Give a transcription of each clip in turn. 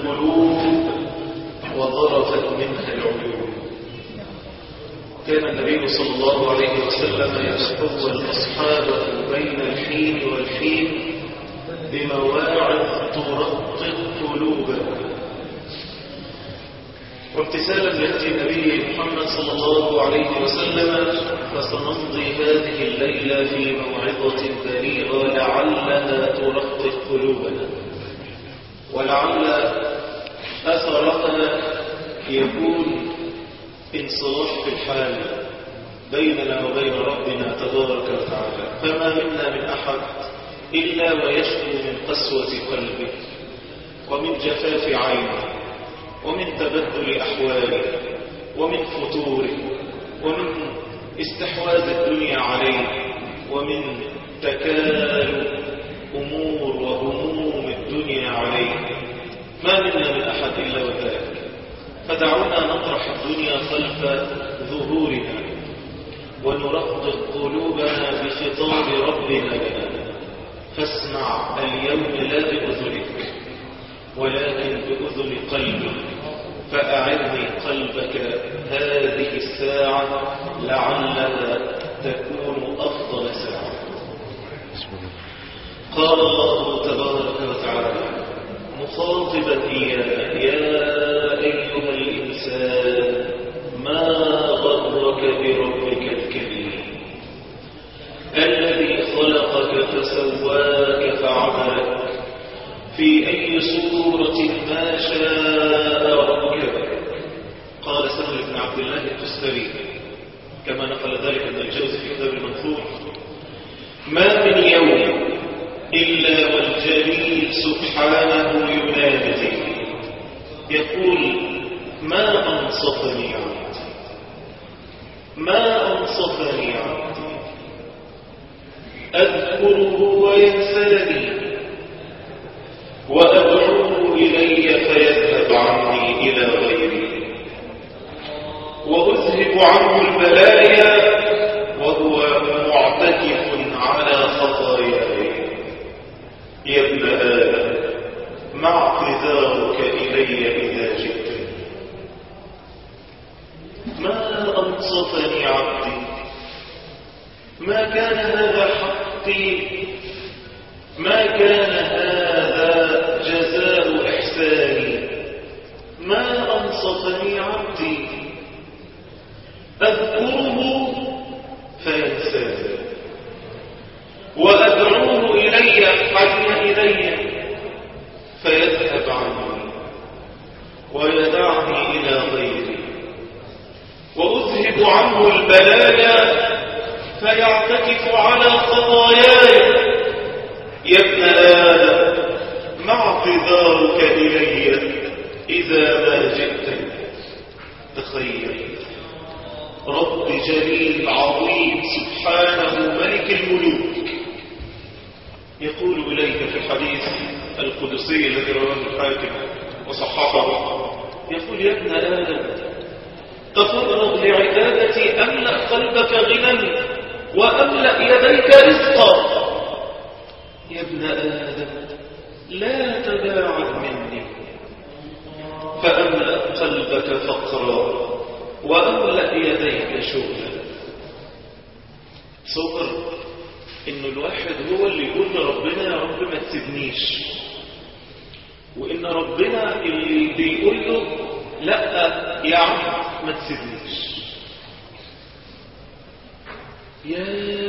القلوب وظرفت منها العيون كان النبي صلى الله عليه وسلم يتحول أصحابه بين الحين والحين بمواعظ ترقق قلوبنا وامتثالا لهدي النبي محمد صلى الله عليه وسلم فسنمضي هذه الليلة في موعظة بليغة لعلها ترقق قلوبنا ولعل أثرها يكون انصراف في الحال بيننا وبين ربنا تبارك وتعالى فما منا من أحد إلا ويشكو من قسوة قلبه ومن جفاف عينه ومن تبدل أحواله ومن فتوره ومن استحواذ الدنيا عليه ومن تكالب أمور وهموم الدنيا عليه ما منا من أحد إلا وذلك فدعونا نطرح الدنيا خلف ظهورنا ونرقق قلوبنا بخطاب ربنا لنا فاسمع اليوم لا بأذنك ولكن بأذن قلبك فأعرني قلبك هذه الساعة لعلها تكون أفضل ساعة قال الله تبارك وتعالى مخاطبا إياه يا أيها الإنسان ما غرك بربك الكريم الذي خلقك فسواك فعدلك في أي صورة ما شاء ركبك قال سهل بن عبد الله التستري كما نقل ذلك ابن الجوزي في كتاب المنثور ما من يوم إلا والجليل سبحانه ينادي يقول ما أنصفني عبدي ما أنصفني عبدي أذكره وينساني وأدعوه إلي فيذهب عني إلى غيري وأذهب عنه البلايا وهو معتكف على خطاياي يا ابن آدم ما اعتذارك إلي إذا جئتني ما أنصفني عبدي ما كان هذا حقي ما كان هذا جزاء إحساني ما أنصفني عبدي أذكره فينساني وأدعوه إلي حن إلي فيذهب عني ويدعني إلى غيري وأذهب عنه البلايا فيعتكف على خطاياي يا ابن آدم ما اعتذارك إلي إذا ما جئتني تخيل رب جليل عظيم سبحانه ملك الملوك يقول إليك في الحديث القدسي الذي رواه الحاكم وصححه يقول يا ابن آدم تفرغ لعبادتي أملأ قلبك غنى وأملأ يديك رزقا يا ابن آدم لا تباعد مني فأملأ قلبك فقرا وأملأ يديك شغلا صور إن الواحد هو اللي يقول لربنا يا رب ما تسيبنيش وإن ربنا اللي بيقول له لا يا عم ما تسيبنيش يا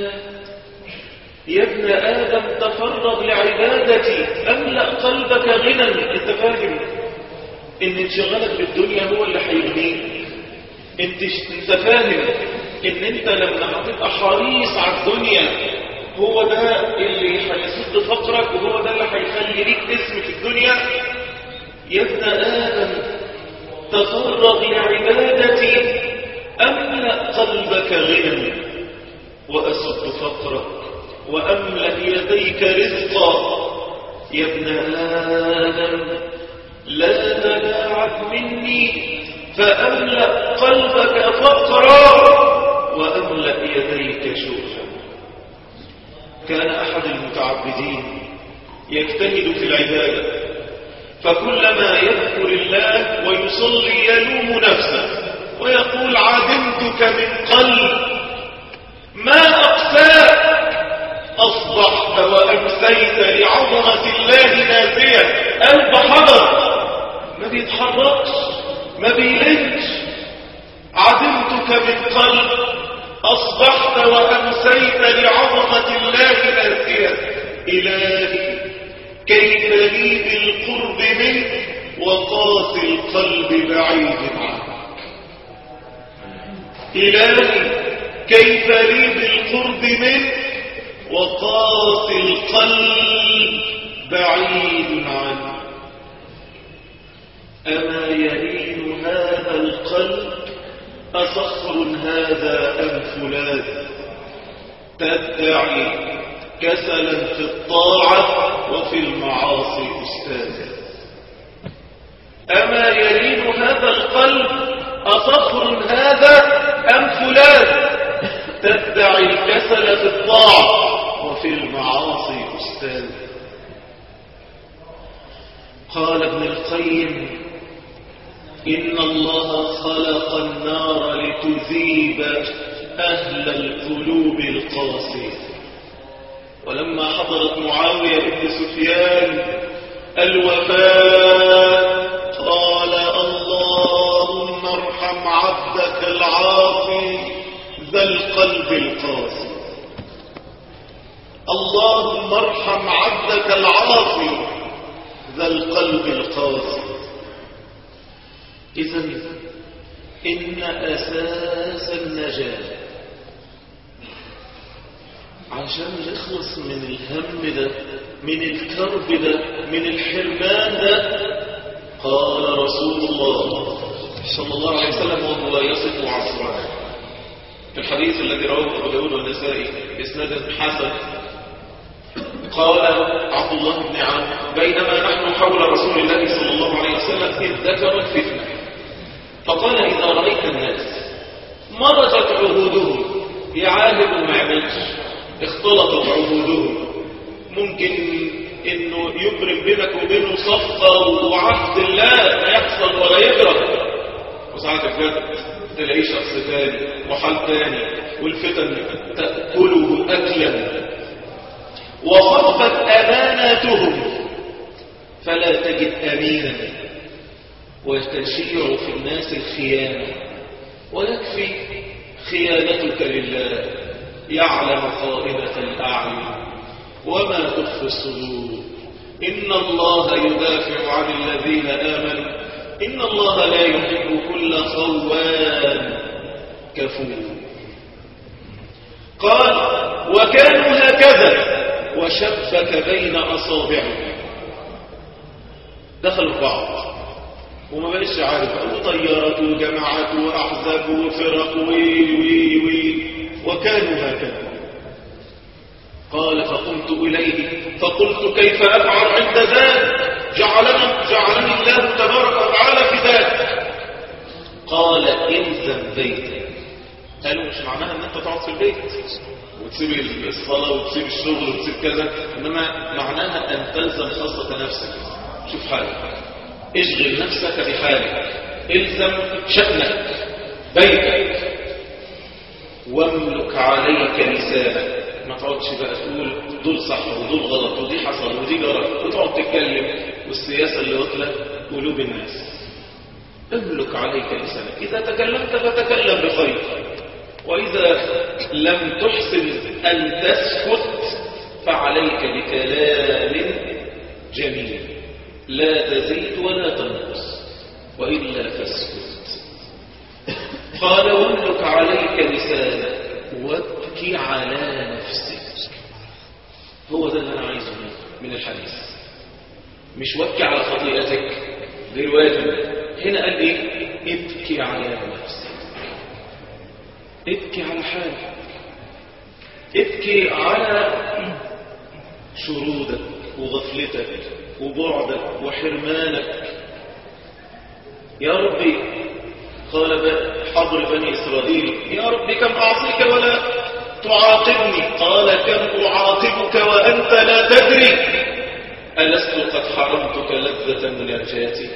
يا ابن آدم تفرغ لعبادتي أملأ قلبك غنى انت فاهم ان انشغالك بالدنيا هو اللي هيغنيك انت انت فاهم ان انت لما هتبقى حريص على الدنيا هو ده اللي هيسد فقرك وهو ده اللي هيخلي ليك اسم في الدنيا يا ابن آدم تفرغ لعبادتي أملأ قلبك غنى وأسد فقرك وأملأ يديك رزقا يا ابن آدم لا تباعد مني فأملأ قلبك فقرا وأملأ يديك شوفا كان أحد المتعبدين يجتهد في العبادة فكلما يذكر الله ويصلي يلوم نفسه ويقول عدمتك من قلب ما أقساك أصبحت وأمسيت لعظمة الله نازية قلب حضر ما بيتحركش ما بيلنش عدمتك من قلب أصبحت وأمسيت لعظمة الله نازية إلهي كيف لي بالقرب منك وقاسي القلب بعيد عنك إلهي كيف لي بالقرب منك وقاسي القلب بعيد عنك أما يلين هذا القلب أصخر هذا أم فلان تدعي كسلا في الطاعة وفي المعاصي أستاذا أما يلين هذا القلب أصخر هذا أم فلان تدعي الكسل في الطاعة وفي المعاصي أستاذ قال ابن القيم إن الله خلق النار لتذيب أهل القلوب القاسية ولما حضرت معاوية بن سفيان الوفاة قال اللهم ارحم عبدك العاصي ذا القلب القاسي اللهم ارحم عبدك العاصي ذا القلب القاسي إذا إن أساس النجاة عشان نخلص من الهم ده من الكرب ده من الحرمان ده قال رسول الله صلى الله عليه وسلم وهو يصف عصره في الحديث الذي رواه أبو داود والنسائي بإسناد حسن قال عبد الله بن عمرو بينما نحن حول رسول الله صلى الله عليه وسلم إذ ذكرت فتنة فقال إذا رأيت الناس مرجت عهودهم يعاهد وما يعملش اختلطت عهودهم ممكن انه يبرم بينك وبينه صفقة وعهد الله لا يحصل ولا يجرى وساعات الجد تلاقيه شخص تاني وحال تاني والفتن تأكله أكلا وخفت أماناتهم فلا تجد أمينا وتشيع في الناس الخيانة ويكفي خيانتك لله يعلم خائنة الأعين وما تخفي الصدور إن الله يدافع عن الذين آمنوا إن الله لا يحب كل خوان كفور قال وكانوا هكذا وشبك بين أصابعه دخلوا في بعض وما بقاش عارف أبو طيارات وجماعات وأحزاب وفرق وي وي وي وكانوا هكذا قال فقمت إليه فقلت كيف أفعل عند ذلك جعلني, جعلني الله تبارك وتعالى في ذلك قال إلزم بيتك قالوا مش معناها ان انت تقعد في البيت وتسيب الصلاة وتسيب الشغل وتسيب كذا انما معناها ان تلزم خاصة نفسك شوف حالك اشغل نفسك بحالك الزم شأنك بيتك واملك عليك لسانك ما تقعدش بقى تقول دول صح ودول غلط ودي حصل ودي جرى وتقعد تتكلم والسياسة اللي واكله قلوب الناس املك عليك لسانك إذا تكلمت فتكلم بخير وإذا لم تحسن أن تسكت فعليك بكلام جميل لا تزيد ولا تنقص وإلا فاسكت قال واملك عليك لسانك وابكي على نفسك هو ده اللي أنا عايزه من الحديث مش وابكي على خطيئتك دي الواجب هنا قال ايه ابكي على نفسك ابكي على حالك ابكي على شرودك وغفلتك وبعدك وحرمانك يا ربي قال حضر بني إسرائيل يا ربي كم أعصيك ولا تعاقبني قال كم أعاقبك وأنت لا تدري ألست قد حرمتك لذة مناجاتي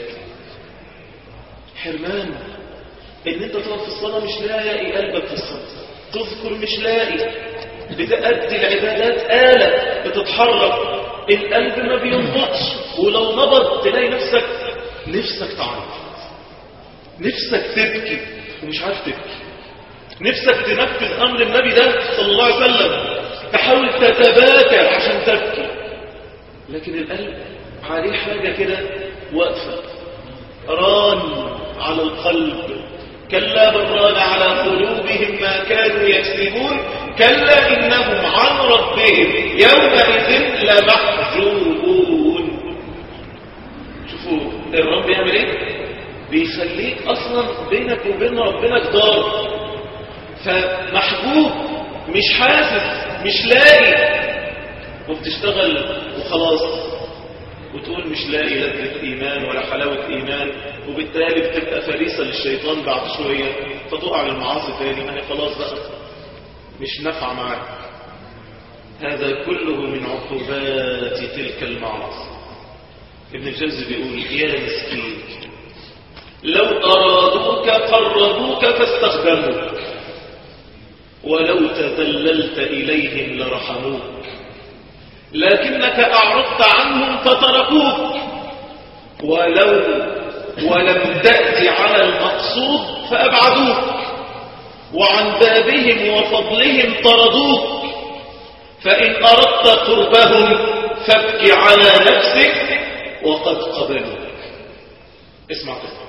حرمان ان انت تقف في الصلاة مش لاقي قلبك في الصلاة تذكر مش لاقي بتأدي العبادات آلة بتتحرك القلب ما بينبطش ولو نبض تلاقي نفسك نفسك تعيط نفسك تبكي ومش عارف تبكي نفسك تنفذ أمر النبي ده صلى الله عليه وسلم تحاول تتباكى عشان تبكي لكن القلب عليه حاجة كده واقفة ران على القلب كلا بل ران على قلوبهم ما كانوا يكسبون كلا إنهم عن ربهم يومئذ لمحجوبون شوفوا الرب بيعمل ايه بيخليك اصلا بينك وبين ربنا جدار فمحجوب مش حاسس مش لاقي وبتشتغل وخلاص وتقول مش لاقي لذة إيمان ولا حلاوة إيمان وبالتالي بتبقى فريسة للشيطان بعد شوية فتقع للمعاصي تاني ما هي خلاص بقى مش نافعة معاك هذا كله من عقوبات تلك المعاصي ابن الجوزي بيقول يا مسكين لو أرادوك قربوك فاستخدموك ولو تذللت إليهم لرحموك لكنك أعرضت عنهم فتركوك ولو ولم تأت على المقصود فأبعدوك وعن بابهم وفضلهم طردوك فإن أردت قربهم فابك على نفسك وقد قبلوك اسمع كده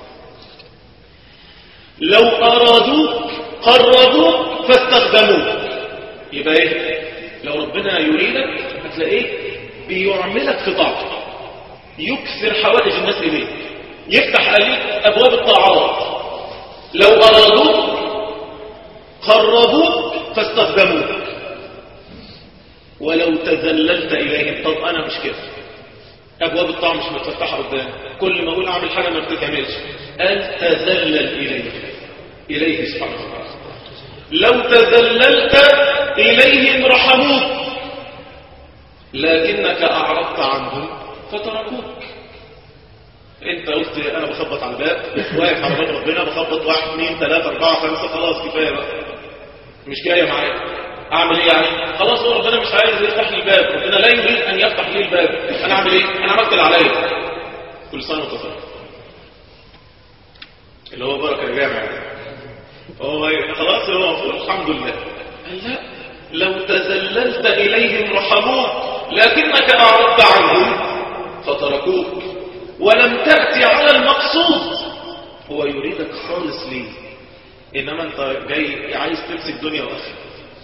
لو أرادوك قربوك فاستخدموك يبقى ايه لو ربنا يريدك هتلاقيه بيعملك في طاعته يكثر حوائج الناس إليه يفتح عليك أبواب الطاعات لو أرادوك قربوك فاستخدموك ولو تذللت إليهم طب أنا مش كده أبواب الطاعة مش متفتحة قدام كل ما أقول أعمل حاجة ما بتتعملش قال تذلل إليه إليه سبحانه وتعالى لو تذللت إليهم رحموك لكنك أعرضت عنهم فتركوك انت قلت انا بخبط على الباب واقف على باب ربنا بخبط واحد اثنين ثلاثة اربعة خمسة خلاص كفاية بقى مش جاية معايا اعمل ايه يعني خلاص هو ربنا مش عايز يفتح لي الباب ربنا لا يريد ان يفتح لي الباب انا اعمل ايه انا عملت اللي عليا كل سنة وانت طيب اللي هو بركة الجامع هو خلاص هو مفروض الحمد لله قال لا لو تذللت إليهم رحموك لكنك أعرضت عنهم فتركوك ولم تأتي على المقصود هو يريدك خالص ليه إنما أنت جاي عايز تمسك دنيا وآخرة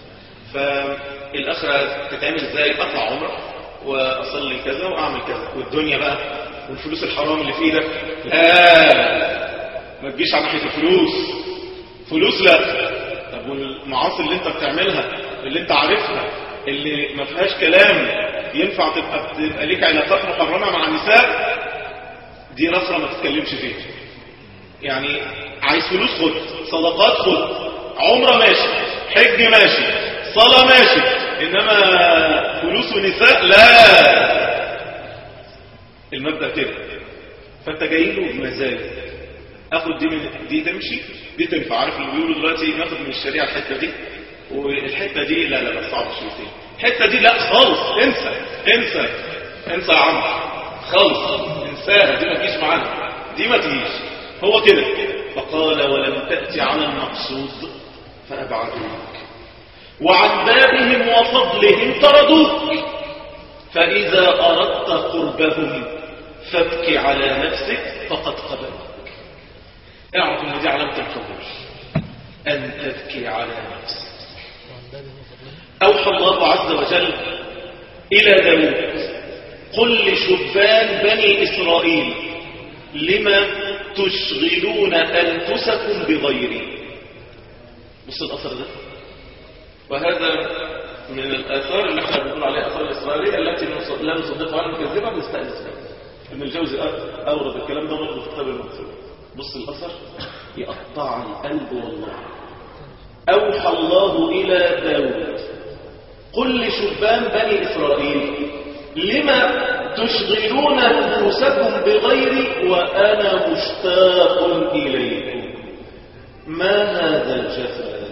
فالآخرة تتعمل إزاي أطلع عمره وأصلي كذا وأعمل كذا والدنيا بقى والفلوس الحرام اللي في إيدك لا ما تجيش على ناحية الفلوس فلوس لا طب والمعاصي اللي انت بتعملها اللي انت عارفها اللي ما فيهاش كلام ينفع تبقى, تبقى ليك علاقات محرمة مع النساء دي رفرة ما تتكلمش فيها يعني عايز فلوس خد صدقات خد عمرة ماشي حج ماشي صلاة ماشي انما فلوس ونساء لا المبدأ كده فانت جاي له بمزاج اخد دي من دي تمشي دي تنفع عارف اللي بيقولوا دلوقتي ناخد من الشريعه الحته دي والحته دي لا لا لا صعب شويتين الحته دي لا خالص انسى انسى انسى يا عم خالص انساها دي ما تجيش معانا دي ما تجيش هو كده فقال ولم تأتي على المقصود فأبعدوك وعن بابهم وفضلهم طردوك فإذا أردت قربهم فابك على نفسك فقد قبلوك اعرف ان دي علامة القبول ان تبكي على نفسك اوحى الله عز وجل الى داود قل لشبان بني اسرائيل لما تشغلون انفسكم بغيري بص الاثر ده وهذا من الاثار اللي احنا بنقول عليها اثار الاسرائيليه التي لا نصدقها ولا نكذبها بنستانس بها ابن الجوزي اورد الكلام ده برضه في كتاب المكتوب بص الأثر يقطع القلب والله أوحى الله إلى داود قل لشبان بني إسرائيل لما تشغلون نفوسكم بغيري وأنا مشتاق إليكم ما هذا الجفاء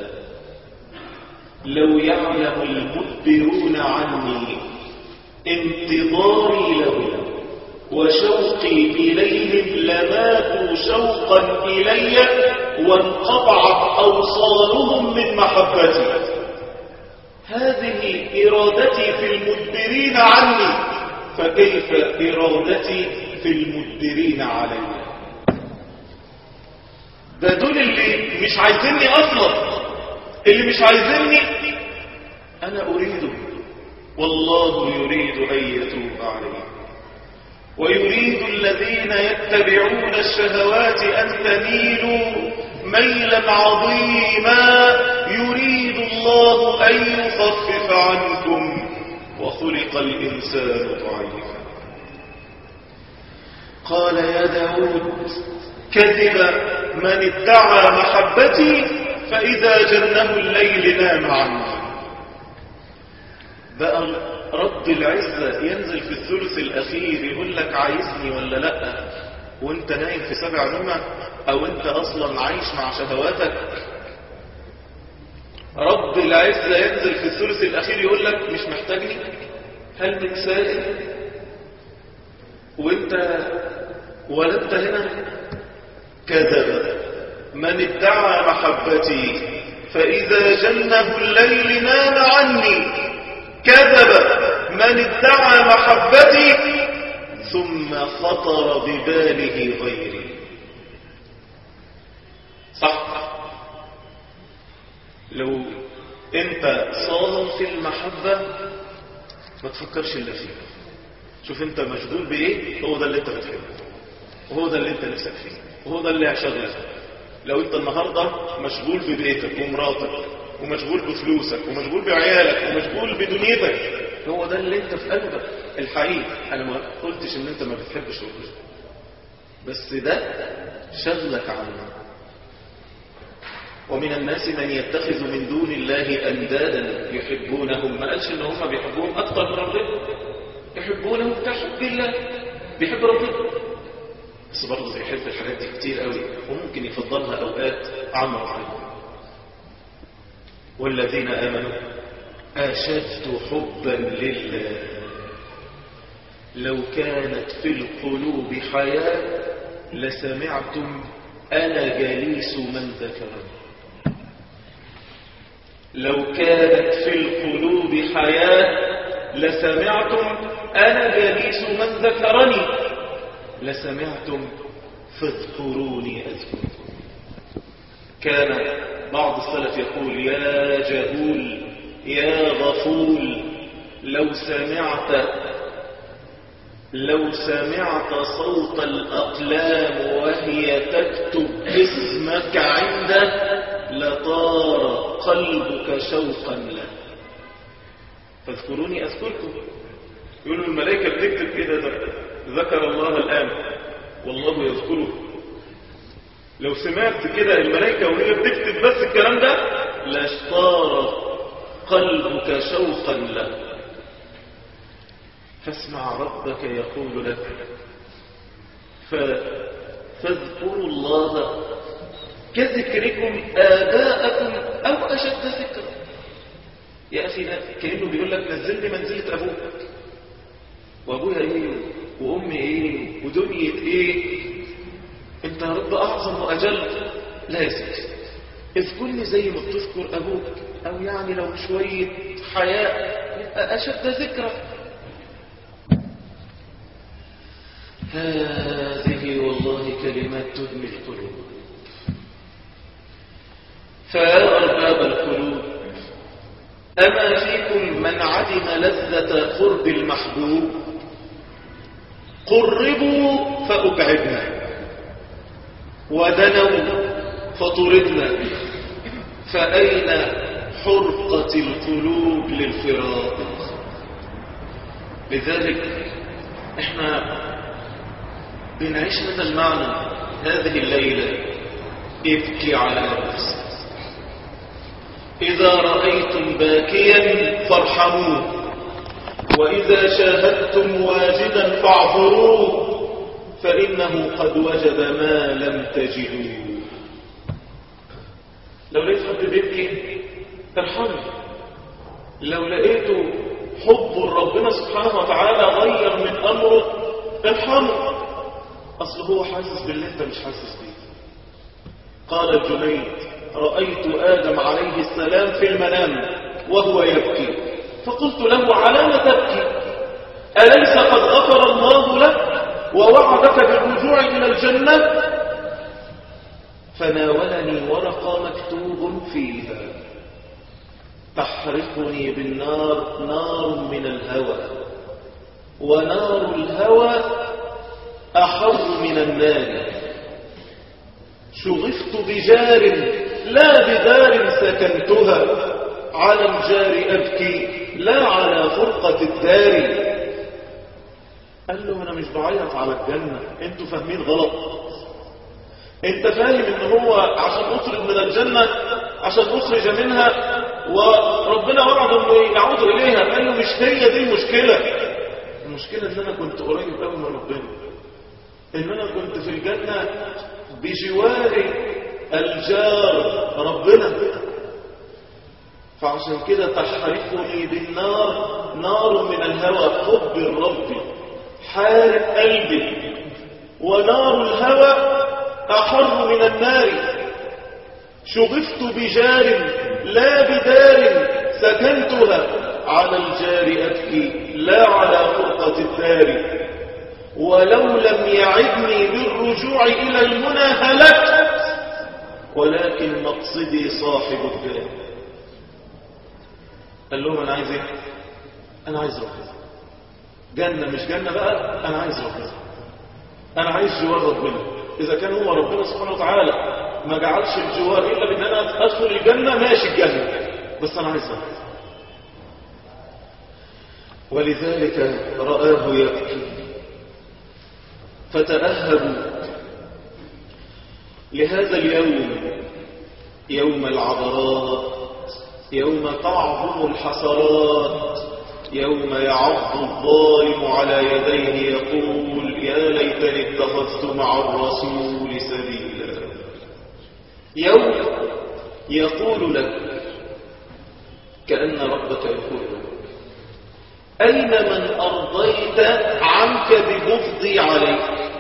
لو يعلم المدبرون عني انتظاري لهم وشوقي إليهم لماتوا شوقا إلي وانقطعت أوصالهم من محبتي هذه إرادتي في المدبرين عني فكيف إرادتي في المدبرين علي ده دول اللي مش عايزيني أصلا اللي مش عايزيني أنا أريده والله يريد أن يتوب عليه ويريد الذين يتبعون الشهوات أن تميلوا ميلا عظيما يريد الله أن يخفف عنكم وخلق الإنسان ضعيفا قال يا داود كذب من ادعى محبتي فإذا جنه الليل نام عني بقى رد العزة ينزل في الثلث الأخير يقول لك عايزني ولا لأ وانت نايم في سبع نومة او انت اصلا عايش مع شهواتك رب العزة ينزل في الثلث الأخير يقول لك مش محتاجني هل من سائل وانت ولدت هنا كذب من ادعى محبتي فإذا جنه الليل نام عني كذب من ادعى محبتي ثم خطر بباله غيري صح لو انت صادم في المحبة ما تفكرش الا فيه شوف انت مشغول بايه هو ده اللي انت بتحبه وهو ده اللي انت نفسك فيه وهو ده اللي هيشغلك لو انت النهاردة مشغول ببيتك ومراتك ومشغول بفلوسك ومشغول بعيالك ومشغول بدنيتك هو ده اللي انت في قلبك الحقيقي انا ما قلتش ان انت ما بتحبش ربنا بس ده شغلك عنه ومن الناس من يتخذ من دون الله اندادا يحبونهم ما قالش ان هم بيحبوهم اكتر من ربنا يحبونهم كحب الله بيحب ربنا بس برضه بيحب الحاجات دي كتير قوي وممكن يفضلها اوقات عن ربنا والذين امنوا اشد حبا لله لو كانت في القلوب حياه لسمعتم انا جليس من ذكرني لو كانت في القلوب حياة لسمعتم أنا جليس من ذكرني لسمعتم فاذكروني أذكركم كان بعض السلف يقول يا جهول يا غفول لو سمعت لو سمعت صوت الأقلام وهي تكتب اسمك عنده لطار قلبك شوقا له فاذكروني أذكركم يقولوا الملائكة بتكتب كده ذكر الله الآن والله يذكره لو سمعت كده الملائكة وهي بتكتب بس الكلام ده لاشطار قلبك شوقا له فاسمع ربك يقول لك فاذكروا الله كذكركم آباءكم أو أشد ذكرا يا أخي كأنه بيقول لك نزلني منزلة أبوك وأبويا إيه وأمي إيه ودنيا إيه أنت يا رب أعظم وأجل لا يا سيدي اذكرني زي ما بتذكر أبوك أو يعني لو شوية حياء يبقى أشد ذكرا هذه والله كلمات تدمي القلوب فيا أرباب القلوب أما فيكم من عدم لذة قرب المحبوب قربوا فأبعدنا ودنوا فطردنا فأين حرقة القلوب للفراق لذلك احنا بنعيش هذا المعنى هذه الليلة ابكي على نفسك إذا رأيتم باكيا فارحموه وإذا شاهدتم واجدا فاعذروه فإنه قد وجد ما لم تجدوا لو لقيت حد بيبكي ارحمه لو لقيته حب ربنا سبحانه وتعالى غير من أمره ارحمه أصل هو حاسس باللي انت مش حاسس بيه قال الجنيد رأيت آدم عليه السلام في المنام وهو يبكي فقلت له على ما تبكي أليس قد غفر الله لك ووعدك بالرجوع إلى الجنة فناولني ورقة مكتوب فيها تحرقني بالنار نار من الهوى ونار الهوى أحر من النار شغفت بجار لا بدار سكنتها على الجار أبكي لا على فرقة الدار قال له أنا مش بعيط على الجنة انتوا فاهمين غلط انت فاهم ان هو عشان اخرج من الجنة عشان اخرج منها وربنا وعد انه يعود اليها قال له مش هي دي المشكلة المشكلة ان انا كنت قريب قوي من ربنا ان انا كنت في الجنة بجوار الجار ربنا فعشان كده تحرقني بالنار نار من الهوى حب الرب حارق قلبي ونار الهوى أحر من النار شغفت بجار لا بدار سكنتها على الجار أبكي لا على فرقة الدار ولو لم يعدني بالرجوع إلى المنى هلكت ولكن مقصدي صاحب الدار قال لهم أنا عايز إيه؟ أنا عايز ربنا جنة مش جنة بقى أنا عايز ربنا أنا عايز جوار ربنا إذا كان هو ربنا سبحانه وتعالى ما جعلش الجوار إلا بأن أنا أدخل الجنة ماشي الجنة بس أنا عايز ربنا ولذلك رآه يبكي فتأهبوا لهذا اليوم يوم العبرات يوم تعظم الحسرات يوم يعض الظالم على يديه يقول يا ليتني اتخذت مع الرسول سبيلا يوم يقول لك كأن ربك يقول لك أين من أرضيت عنك ببغضي عليك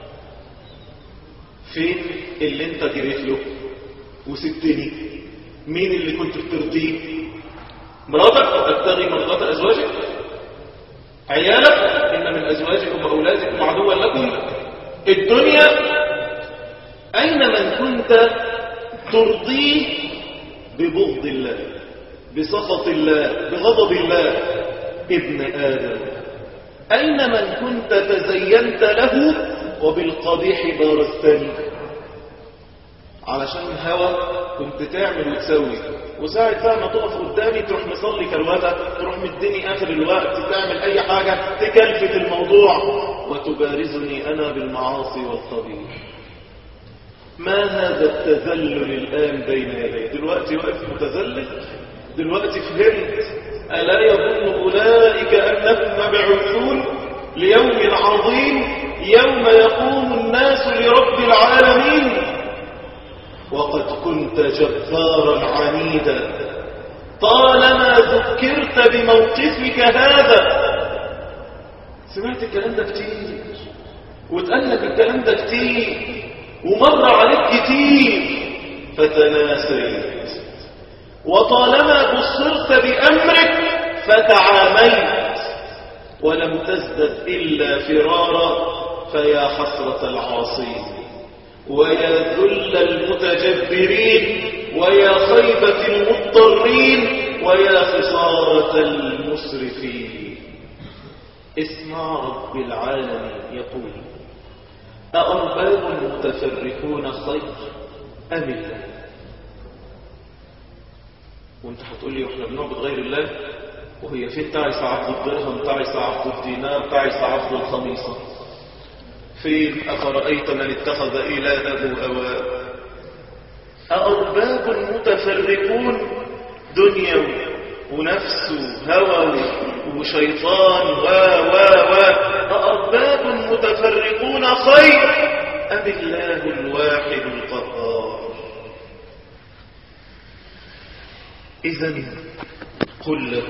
فين اللي انت جريت له وسبتني مين اللي كنت بترضيه مراتك تبتغي مرضات أزواجك عيالك إن من أزواجكم وأولادكم عدوا لكم الدنيا أين من كنت ترضيه ببغض الله بسخط الله بغضب الله ابن آدم أين من كنت تزينت له وبالقبيح بارزتني علشان الهوى كنت تعمل وتسوي وساعة بقى ما تقف قدامي تروح مصلي كروته تروح مديني آخر الوقت تعمل أي حاجة تكلفت الموضوع وتبارزني أنا بالمعاصي والقبيح ما هذا التذلل الآن بين يدي دلوقتي واقف متذلل دلوقتي فهمت ألا يظن أولئك أنهم مبعوثون ليوم عظيم يوم يقوم الناس لرب العالمين وقد كنت جبارا عنيدا طالما ذكرت بموقفك هذا سمعت الكلام ده كتير واتقال لك الكلام ده كتير ومر عليك كتير فتناسيت وطالما بصرت بأمرك فتعاميت ولم تزدد إلا فرارا فيا حسرة العاصين ويا ذل المتجبرين ويا خيبة المضطرين ويا خسارة المسرفين اسمع رب العالمين يقول أأرباب متفرقون خير أم الله وانت هتقول لي واحنا بنعبد غير الله وهي فين تعس عبد الدرهم تعس عبد الدينار تعس عبد الخميصة فين أفرأيت من اتخذ إلهه هواه أأرباب متفرقون دنيا ونفس هوى وشيطان و و و أأرباب متفرقون خير أم الله الواحد القهار إذا قل له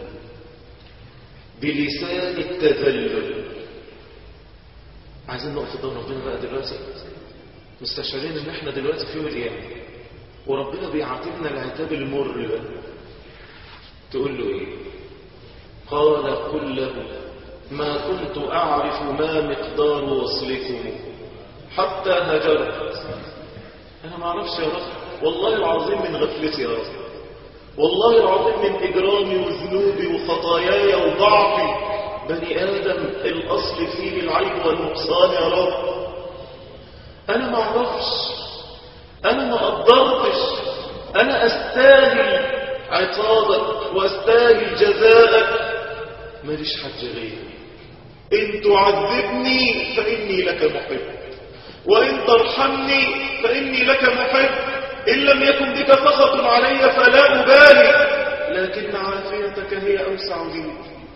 بلسان التذلل عايزين نقف قدام ربنا بقى دلوقتي مستشعرين ان احنا دلوقتي في يوم القيامه وربنا بيعاتبنا العتاب المر ده تقول له ايه قال قل له ما كنت اعرف ما مقدار وصلكم حتى هجرت انا ما اعرفش يا رب والله العظيم من غفلتي يا رب والله العظيم من اجرامي وذنوبي وخطاياي وضعفي بني ادم الاصل فيه العيب والنقصان يا رب انا ما اعرفش انا ما قدرتش انا استاهل عقابك واستاهل جزاءك ماليش حد غيري ان تعذبني فاني لك محب وان ترحمني فاني لك محب ان لم يكن بك سخط علي فلا ابالي لكن عافيتك هي اوسع لي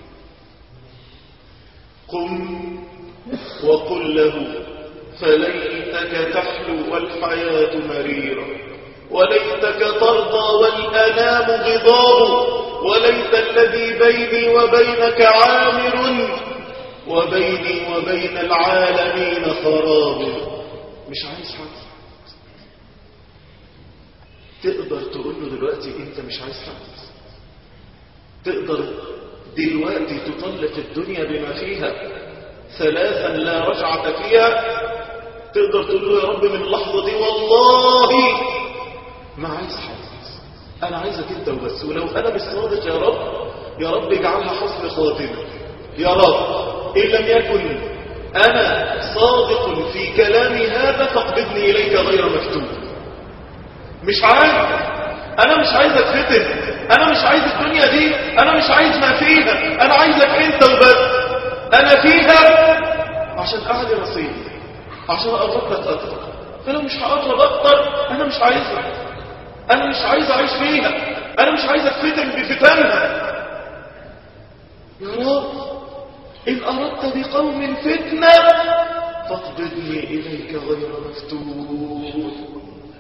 قم وقل له فليتك تحلو والحياة مريرة وليتك ترضى والأنام غضاب وليت الذي بيني وبينك عامر وبيني وبين العالمين خراب مش عايز حد تقدر تقول له دلوقتي انت مش عايز حد تقدر دلوقتي تطلق الدنيا بما فيها ثلاثا لا رجعة فيها تقدر تقول له يا رب من اللحظة دي والله ما عايز حد انا عايزك انت وبس ولو انا مش صادق يا رب يا رب اجعلها حسن خاتمة يا رب ان لم يكن انا صادق في كلامي هذا فاقبضني اليك غير مكتوب مش عايز انا مش عايز اتفتن انا مش عايز الدنيا دي انا مش عايز ما فيها انا عايزك انت وبس انا فيها عشان اعلي رصيدي عشان اقرب لك اكتر فلو مش هقرب اكتر انا مش عايزها انا مش عايز اعيش فيها انا مش عايز اتفتن بفتنها يا رب ان اردت بقوم فتنه فاقبضني اليك غير مفتون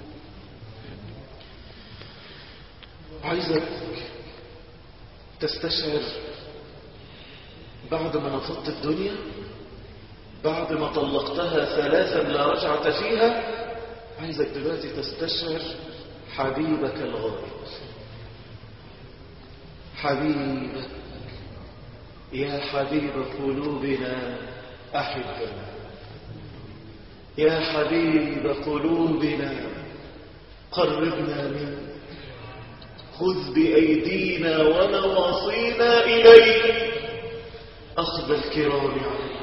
عايزك تستشعر بعد ما نفضت الدنيا بعد ما طلقتها ثلاثا لا رجعة فيها عايزك دلوقتي تستشعر حبيبك الغالي حبيبك يا حبيب قلوبنا أحبنا يا حبيب قلوبنا قربنا منك خذ بأيدينا ونواصينا إليك أخذ الكرام عليك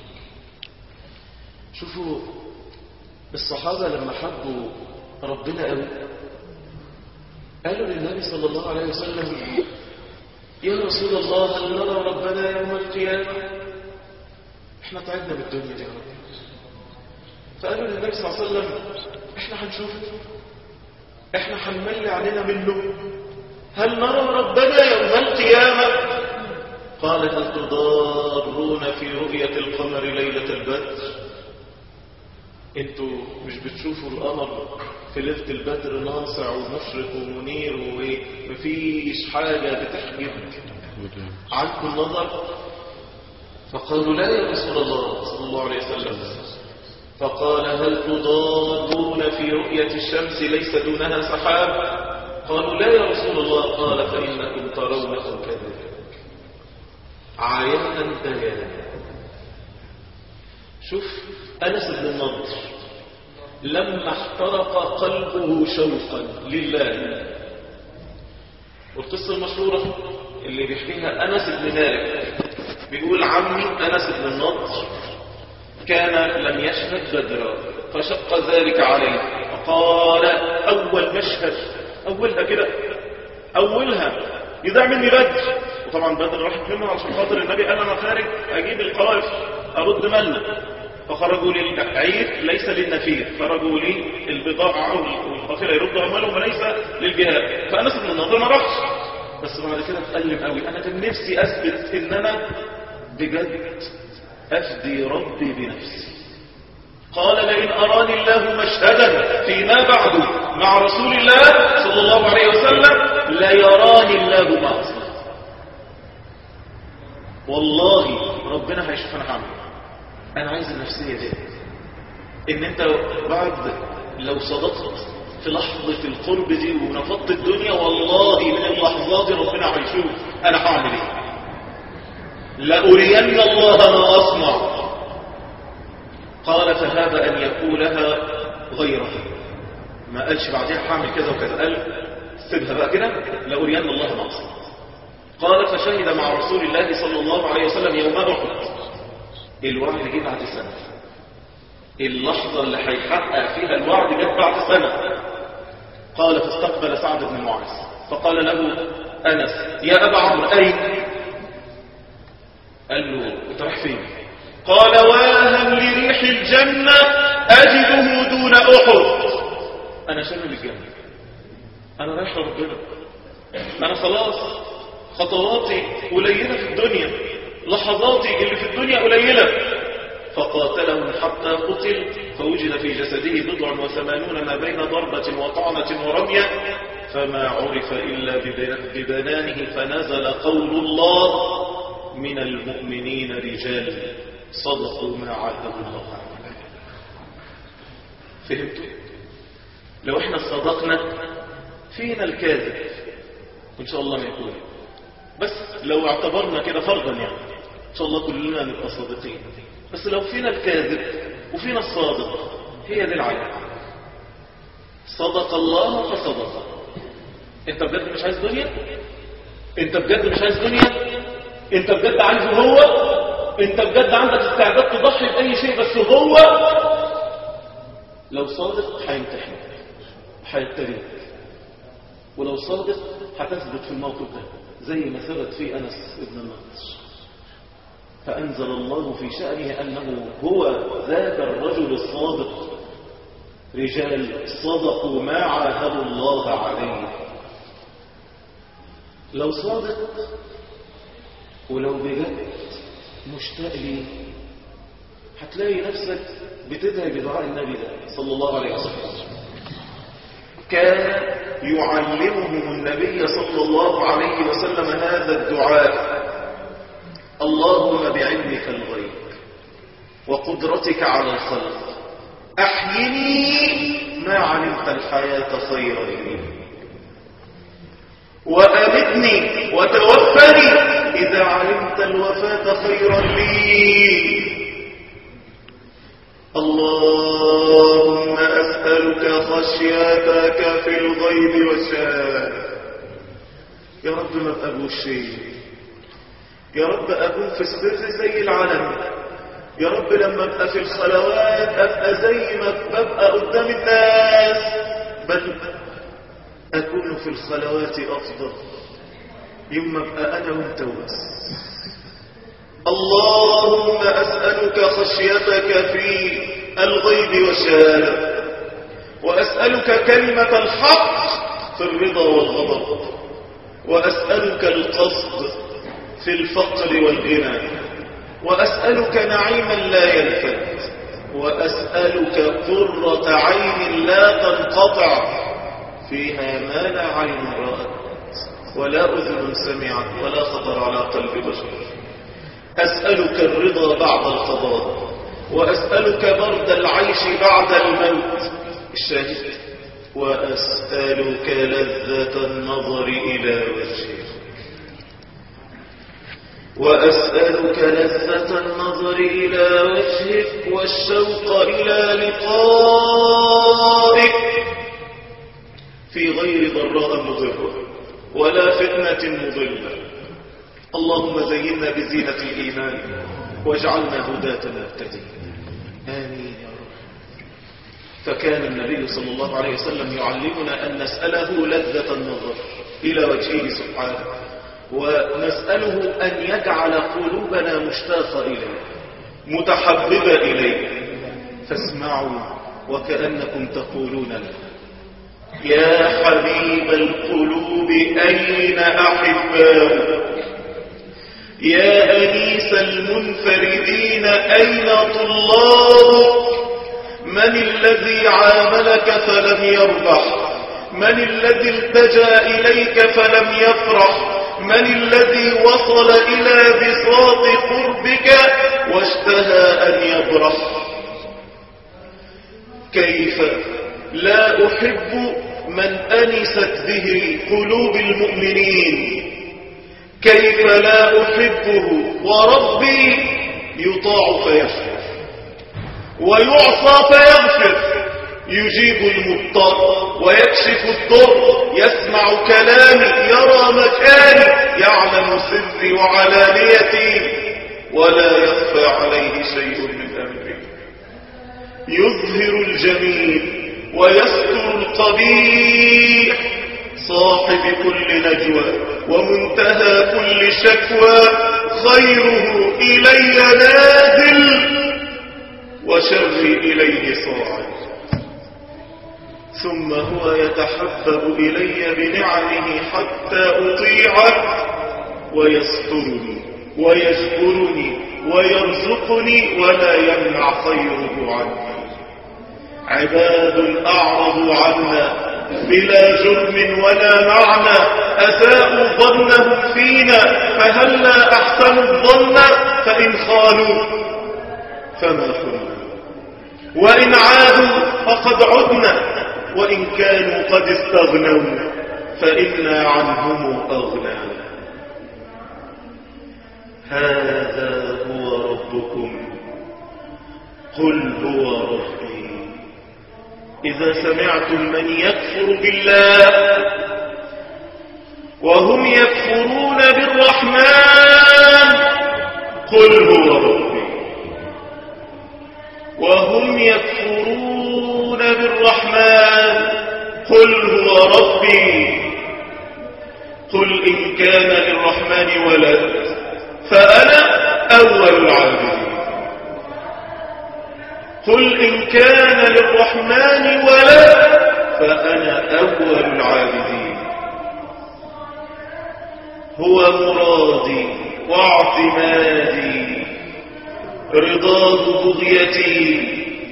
شوفوا الصحابة لما حبوا ربنا قوي قالوا للنبي صلى الله عليه وسلم يا رسول الله هل نرى ربنا يوم القيامة احنا تعبنا بالدنيا دي يا رب فقالوا للنبي صلى الله عليه وسلم احنا هنشوفه احنا هنملي علينا منه هل نرى ربنا يوم القيامة قال هل تضارون في رؤية القمر ليلة البدر انتوا مش بتشوفوا القمر في ليلة البدر ناصع ومشرق ومنير ومفيش حاجة بتحجب عنكم النظر فقالوا لا يا رسول الله صلى الله عليه وسلم فقال هل تضارون في رؤية الشمس ليس دونها سحاب قالوا لا يا رسول الله قال فإنكم ترونه كذلك عيانا بيانا شوف أنس بن النضر لما احترق قلبه شوقا لله والقصة المشهورة اللي بيحكيها أنس بن مالك بيقول عمي أنس بن النضر كان لم يشهد بدرا فشق ذلك عليه فقال أول مشهد أولها كده أولها يدع مني بدر وطبعا بدر راحت منه علشان خاطر النبي قال أنا خارج أجيب القوافل أرد ملة فخرجوا للعير ليس للنفير خرجوا للبضاعة والقافلة يردوا أموالهم وليس للجهاد فأنس بن النضر ما راحش بس بعد كده اتألم قوي انا كان نفسي اثبت ان انا بجد افدي ربي بنفسي قال لئن اراني الله مشهدا فيما بعد مع رسول الله صلى الله عليه وسلم ليراني الله ما اصنع والله ربنا هيشوف انا هعمل إيه. انا عايز النفسيه دي ان انت بعد لو صدقت في لحظة القرب دي ونفضت الدنيا والله من اللحظات ربنا هيشوف انا هعمل ايه لأرين الله ما أصنع قال فهاب أن يقولها غيرها ما قالش بعدها هعمل كذا وكذا قال سيبها بقى كده لأرين الله ما أصنع قال فشهد مع رسول الله صلى الله عليه وسلم يوم أحد الوعد جه بعد سنة اللحظة اللي هيحقق فيها الوعد جت بعد سنة قال فاستقبل سعد بن معاذ فقال له أنس يا أبا عمرو أين قال له انت رايح فين قال واهم لريح الجنة أجده دون أحد أنا شامل الجنة أنا رايح لربنا أنا خلاص خطواتي قليلة في الدنيا لحظاتي اللي في الدنيا قليلة فقاتلهم حتى قتل فوجد في جسده بضع وثمانون ما بين ضربة وطعنة ورمية فما عرف إلا ببنانه فنزل قول الله من المؤمنين رجال صدقوا ما عاهدوا الله عليه فهمتوا لو احنا صدقنا فينا الكاذب وان شاء الله ما يكون بس لو اعتبرنا كده فرضا يعني ان شاء الله كلنا نبقى صادقين بس لو فينا الكاذب وفينا الصادق هي دي العين صدق الله فصدق انت بجد مش عايز دنيا انت بجد مش عايز دنيا انت بجد عايزه هو انت بجد عندك استعداد تضحي باي شيء بس هو لو صادق هيمتحنك هيبتليك ولو صادق هتثبت في الموقف ده زي ما ثبت في انس ابن النضر فانزل الله في شانه انه هو ذاك الرجل الصادق رجال صدقوا ما عاهدوا الله عليه لو صادق ولو بجد مشتاق لي هتلاقي نفسك بتدعي بدعاء النبي ده صلى الله عليه وسلم كان يعلمهم النبي صلى الله عليه وسلم هذا الدعاء اللهم بعلمك الغيب وقدرتك على الخلق أحيني ما علمت الحياة خيرا لي وأمتني وتوفني إذا علمت الوفاة خيرا لي اللهم أسألك خشيتك في الغيب والشهادة يا رب ما بقبوش شيء يا رب أكون في السر زي العلم يا رب لما ابقى في الخلوات ابقى زي ما ببقى قدام الناس بل اكون في الخلوات افضل يما ابقى انا وانت بس اللهم اسالك خشيتك في الغيب والشهاده واسالك كلمه الحق في الرضا والغضب واسالك القصد في الفقر والغنى وأسألك نعيما لا ينفد وأسألك قرة عين لا تنقطع فيها ما لا عين رأت ولا أذن سمعت ولا خطر على قلب بشر أسألك الرضا بعد القضاء وأسألك برد العيش بعد الموت الشاهد وأسألك لذة النظر إلى وجهك وأسألك لذة النظر إلى وجهك والشوق إلى لقائك في غير ضراء مضرة ولا فتنة مضلة اللهم زينا بزينة الإيمان واجعلنا هداة مهتدين آمين يا رب فكان النبي صلى الله عليه وسلم يعلمنا أن نسأله لذة النظر إلى وجهه سبحانه ونسأله أن يجعل قلوبنا مشتاقة إليه متحببة إليه فاسمعوا وكأنكم تقولون له يا حبيب القلوب أين أحباؤك يا أنيس المنفردين أين طلابك من الذي عاملك فلم يربح من الذي التجا إليك فلم يفرح من الذي وصل إلى بساط قربك واشتهى أن يبرح كيف لا أحب من أنست به قلوب المؤمنين كيف لا أحبه وربي يطاع فيغفر ويعصى فيغفر يجيب المضطر ويكشف الضر يسمع كلامي يرى مكاني يعلم سري وعلانيتي ولا يخفى عليه شيء من أمري يظهر الجميل ويستر القبيح صاحب كل نجوى ومنتهى كل شكوى خيره إلي نازل وشري إليه صاعد ثم هو يتحبب إلي بنعمه حتى أطيعه ويسترني ويجبرني ويرزقني ولا يمنع خيره عني عباد أعرضوا عنا بلا جرم ولا معنى أساءوا ظنهم فينا فهلا أحسنوا الظن فإن خالوا فما خلوا وإن عادوا فقد عدنا وإن كانوا قد استغنوا فإنا عنهم أغنى هذا هو ربكم قل هو ربي إذا سمعتم من يكفر بالله وهم يكفرون بالرحمن قل هو ربي وهم يكفرون بالرحمن قل هو ربي قل إن كان للرحمن ولد فأنا أول العابدين قل إن كان للرحمن ولد فأنا أول العابدين هو مرادي واعتمادي رضاه بغيتي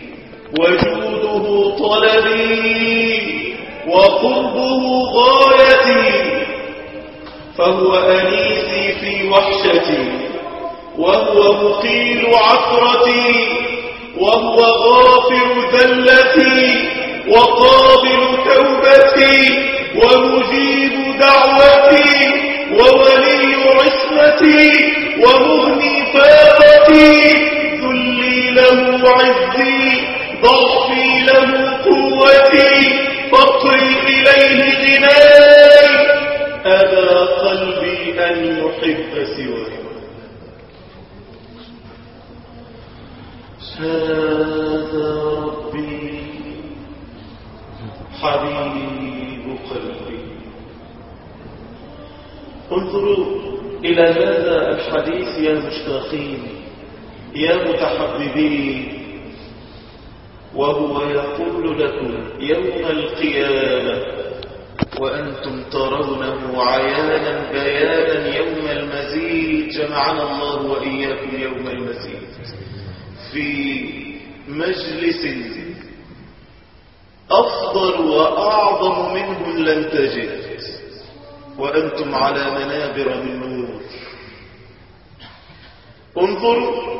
وجوده طلبي وقربه غايتي فهو أنيسي في وحشتي وهو مقيل عثرتي وهو غافر ذلتي وقابل توبتي ومجيب دعوتي وولي عصمتي ومغني فاقتي ذلي له عزي ضعفي له قوتي فقري إليه غناي أبى قلبي أن يحب سواه هذا ربي حبيب قلبي انظروا إلى هذا الحديث يا مشتاقين يا متحببين وهو يقول لكم يوم القيامة وأنتم ترونه عيانا بيانا يوم المزيد جمعنا الله وإياكم يوم المزيد في مجلس أفضل وأعظم منه لن تجد وأنتم على منابر من نور انظروا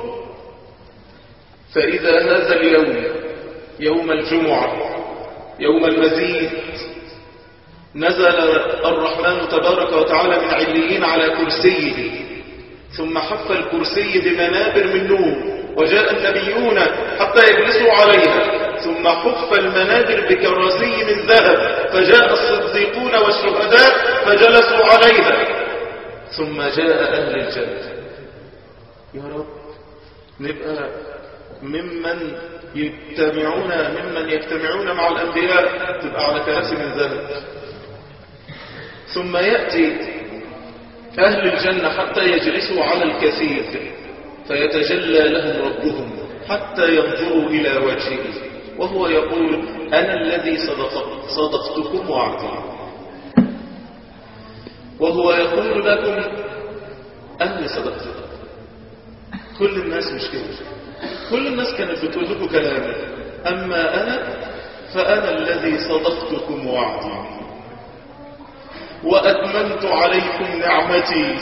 فإذا هذا اليوم يوم الجمعة يوم المزيد نزل الرحمن تبارك وتعالى من عليين على كرسيه ثم حف الكرسي بمنابر من نور وجاء النبيون حتى يجلسوا عليها ثم حف المنابر بكراسي من ذهب فجاء الصديقون والشهداء فجلسوا عليها ثم جاء أهل الجنة يا رب نبقى ممن يجتمعون ممن يجتمعون مع الأنبياء تبقى على كراسي من ذهب ثم يأتي أهل الجنة حتى يجلسوا على الكثير فيتجلى لهم ربهم حتى ينظروا إلى وجهه وهو يقول أنا الذي صدق صدقتكم وعدي وهو يقول لكم أني صدقت كل الناس مش كده كل الناس كانت بتقول لكم كلام أما أنا فأنا الذي صدقتكم وعدي وأتممت عليكم نعمتي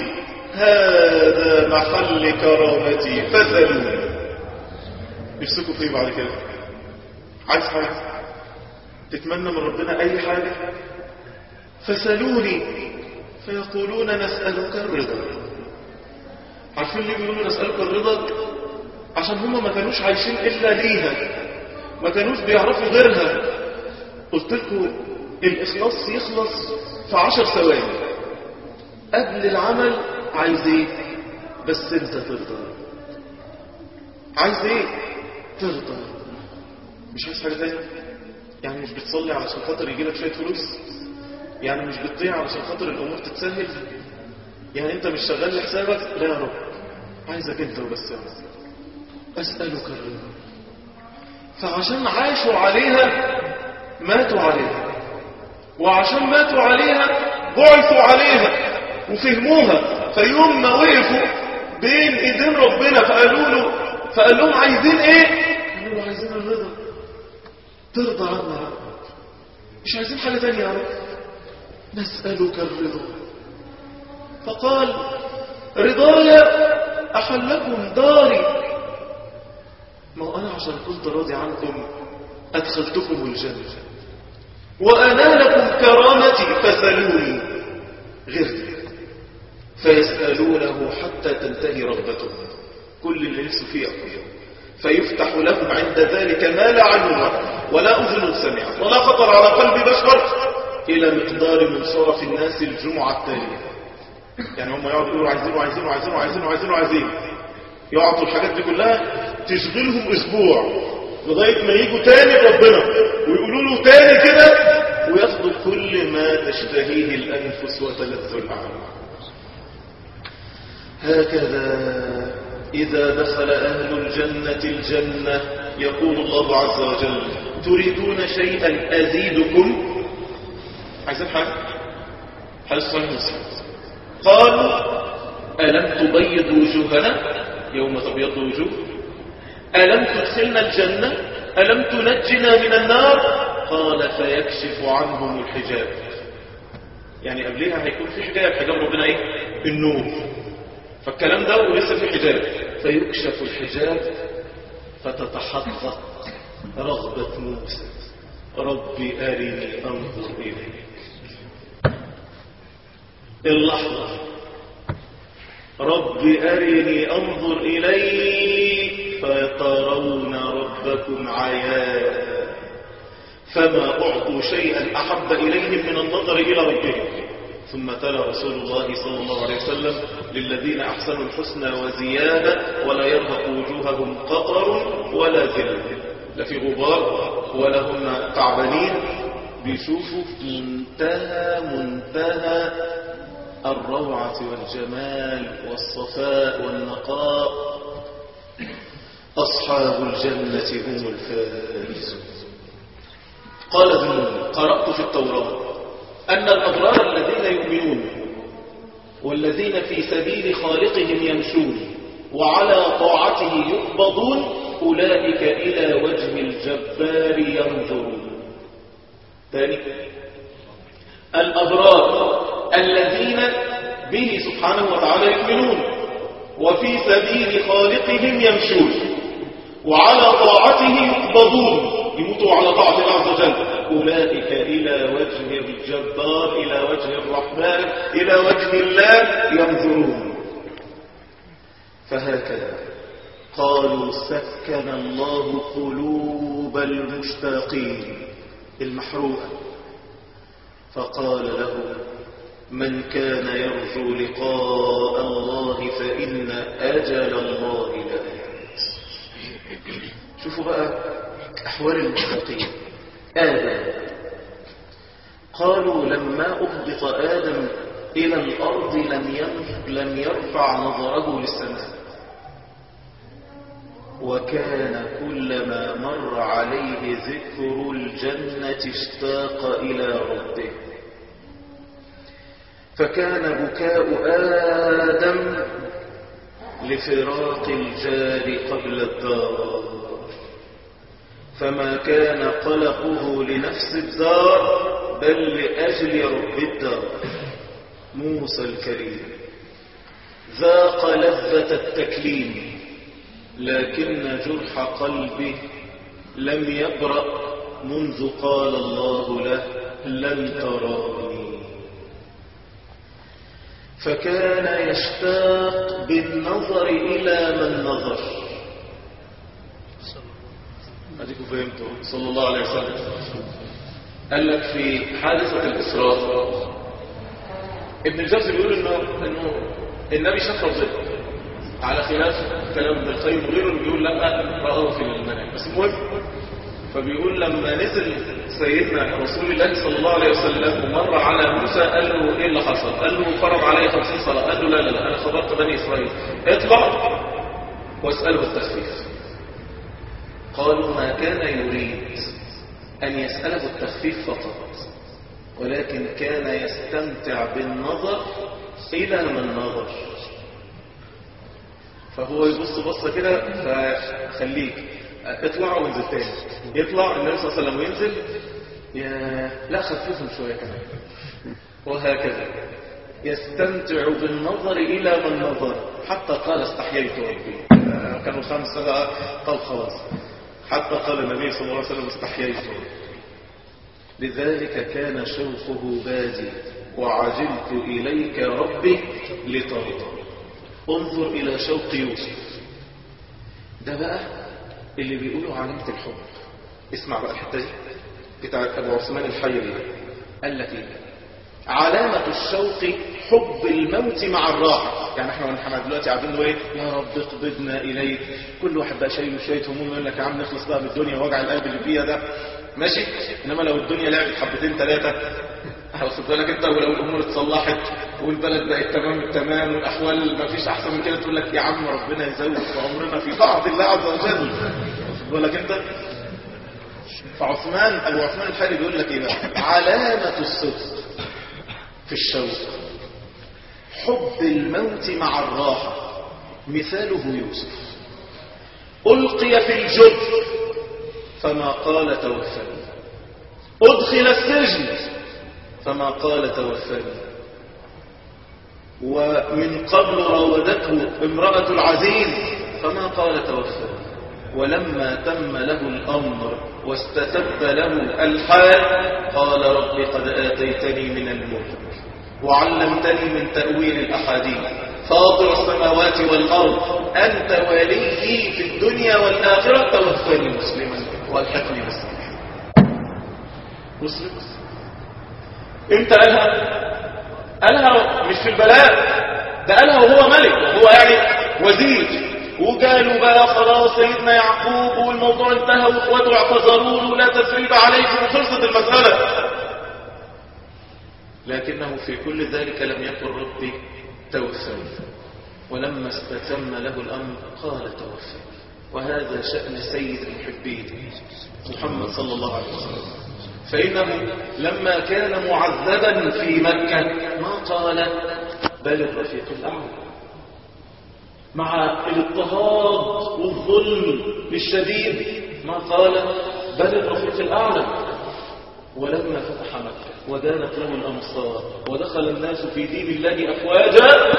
هذا محل كرامتي فسلوا يفسكوا فيه بعد كده عايز حاجة تتمنى من ربنا أي حاجة فسلوني فيقولون نسألك الرضا عارفين ليه بيقولوا نسألك الرضا عشان هم ما كانوش عايشين إلا ليها ما كانوش بيعرفوا غيرها قلت لكم الإخلاص يخلص في عشر ثواني قبل العمل عايز ايه بس انت ترضى عايز ايه ترضى مش عايز حاجة تانية يعني مش بتصلي علشان خاطر يجي لك شوية فلوس يعني مش بتطيع علشان خاطر الامور تتسهل يعني انت مش شغال لحسابك لا يا رب عايزك انت وبس يا رب اسألك الرضا فعشان عاشوا عليها ماتوا عليها وعشان ماتوا عليها بعثوا عليها وفهموها فيوم ما وقفوا بين ايدين ربنا فقالوا له فقال لهم عايزين ايه قالوا له عايزين الرضا ترضى عنا يا رب مش عايزين حاجة تانية يا رب نسألك الرضا فقال رضايا أحلكم داري ما هو أنا عشان كنت راضي عنكم أدخلتكم الجنة وأنا لكم كرامتي فسلوني غير فيسألونه حتى تنتهي رغبته كل اللي نفسه فيه أقوله فيفتح لهم عند ذلك ما لا عين ولا أذن سمعت ولا خطر على قلب بشر إلى مقدار من صرف الناس الجمعة التالية يعني هم يقعدوا يقولوا عايزين وعايزين وعايزين وعايزين وعايزين وعايزين يقعدوا الحاجات دي كلها تشغلهم أسبوع لغاية ما يجوا تاني ربنا ويقولوا له تاني كده وياخدوا كل ما تشتهيه الأنفس وتلذ الأعمال هكذا إذا دخل أهل الجنة الجنة يقول الله عز وجل تريدون شيئا أزيدكم عايزين حاجة حديث صحيح مسلم قالوا ألم تبيض وجوهنا يوم تبيض وجوه ألم تدخلنا الجنة ألم تنجنا من النار قال فيكشف عنهم الحجاب يعني قبلها هيكون في حجاب حجاب ربنا ايه النور فالكلام ده ولسه في حجاب فيكشف الحجاب فتتحقق رغبة موسى ربي أرني أنظر إليك اللحظة ربي أرني أنظر إليك فترون ربكم عيانا فما أعطوا شيئا أحب إليهم من النظر إلى ربهم ثم تلا رسول الله صلى الله عليه وسلم للذين أحسنوا الحسنى وزيادة ولا يرهق وجوههم قطر ولا ذل لا في غبار ولا هم تعبانين بيشوفوا منتهى منتهى الروعة والجمال والصفاء والنقاء أصحاب الجنة هم الفائزون قال ذنون قرأت في التوراة أن الأبرار الذين يؤمنون والذين في سبيل خالقهم يمشون وعلى طاعته يقبضون أولئك إلى وجه الجبار ينظرون ثاني الأبرار الذين به سبحانه وتعالى يؤمنون وفي سبيل خالقهم يمشون وعلى طاعته يقبضون يموتوا على طاعة الله عز وجل أولئك إلى وجه الجبار إلى وجه الرحمن إلى وجه الله ينظرون فهكذا قالوا سكن الله قلوب المشتاقين المحروقة فقال له من كان يرجو لقاء الله فإن أجل الله لآت شوفوا بقى أحوال المشتاقين آدم قالوا لما أهبط آدم إلى الأرض لم لم يرفع نظره للسماء وكان كلما مر عليه ذكر الجنة اشتاق إلى ربه فكان بكاء آدم لفراق الجار قبل الدار فما كان قلقه لنفس الدار بل لأجل رب الدار موسى الكريم ذاق لذة التكليم لكن جرح قلبه لم يبرأ منذ قال الله له لن تراني فكان يشتاق بالنظر إلى من نظر أديكم فهمتوا صلى الله عليه وسلم قال لك في حادثة الإسراء ابن الجوزي بيقول إنه, إنه النبي شاف ربنا على خلاف كلام ابن القيم وغيره اللي بيقول لا رآه في المنام بس المهم فبيقول لما نزل سيدنا رسول الله صلى الله عليه وسلم ومر على موسى قال له ايه اللي حصل قال له فرض عليه 50 صلاة قال له لا لا لا انا خبرت بني اسرائيل اطلع واسأله التخفيف قالوا ما كان يريد ان يسأله التخفيف فقط ولكن كان يستمتع بالنظر الى من نظر فهو يبص بصة كده فخليك اطلع وانزل تاني يطلع النبي صلى الله عليه وسلم وينزل يا لا خففهم شوية كمان وهكذا يستمتع بالنظر إلى من نظر حتى قال استحييت ربي كانوا خمسة بقى قال خلاص حتى قال النبي صلى الله عليه وسلم استحييت ربي لذلك كان شوقه بادي وعجلت إليك ربي لترضى انظر إلى شوق يوسف ده بقى اللي بيقولوا علامة الحب اسمع بقى الحتة دي بتاع أبو عثمان الحيري قال لك ايه علامة الشوق حب الموت مع الراحة يعني احنا ونحن دلوقتي قاعدين نقول ايه يا رب اقبضنا اليك كل واحد بقى شايل شويه هموم يقول لك يا عم نخلص بقى من الدنيا ووجع القلب اللي فيها ده ماشي انما لو الدنيا لعبت حبتين ثلاثه واخد بالك انت ولو الامور اتصلحت والبلد بقت تمام التمام والاحوال ما فيش احسن من كده تقول لك يا عم ربنا يزود في عمرنا في طاعه الله عز وجل واخد بالك انت فعثمان ابو عثمان الحالي بيقول لك ايه بقى علامه الصدق في الشوق حب الموت مع الراحه مثاله يوسف القي في الجب فما قال توفني ادخل السجن فما قال توفني ومن قبل راودته امرأة العزيز فما قال توفني ولما تم له الأمر واستتب له الحال قال رب قد آتيتني من الملك وعلمتني من تأويل الأحاديث فاطر السماوات والأرض أنت ولي في الدنيا والآخرة توفني مسلما والحقني بالصالحين مسلم امتى قالها قالها مش في البلاء ده قالها وهو ملك وهو يعني وزير وقالوا بقى خلاص سيدنا يعقوب والموضوع انتهى واخواته اعتذروا له لا تسريب عليكم وخلصت المسألة لكنه في كل ذلك لم يقل ربي توفني ولما استتم له الأمر قال توفني وهذا شأن سيد المحبين محمد صلى الله عليه وسلم فإنه لما كان معذبا في مكة ما قال بل الرفيق الأعلى مع الاضطهاد والظلم الشديد ما قال بل الرفيق الأعلى ولما فتح مكة ودانت له الأمصار ودخل الناس في دين الله أفواجا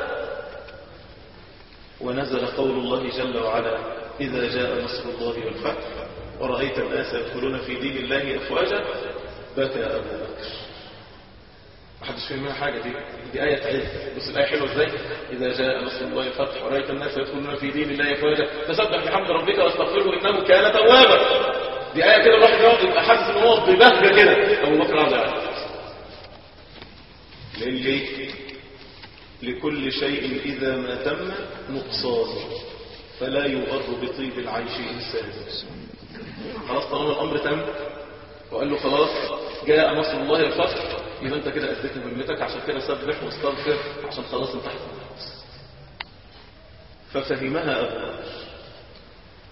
ونزل قول الله جل وعلا إذا جاء نصر الله والفتح ورأيت الناس يدخلون في دين الله أفواجا بكى أبو بكر محدش فهم منها حاجة دي دي آية تعرف بص الآية حلوة ازاي إذا جاء نصر الله والفتح ورأيت الناس يدخلون في دين الله أفواجا فسبح بحمد ربك واستغفره إنه كان توابا دي آية كده الواحد يقعد يبقى حاسس إن هو ببهجة كده أبو بكر عز وجل ليه لكل شيء إذا ما تم نقصان فلا يغر بطيب العيش إنسان خلاص طالما الأمر تم وقال له خلاص جاء نصر الله الفتح يبقى انت كده أديت مهمتك عشان كده سبح واستغفر عشان خلاص انت ففهمها أبو بكر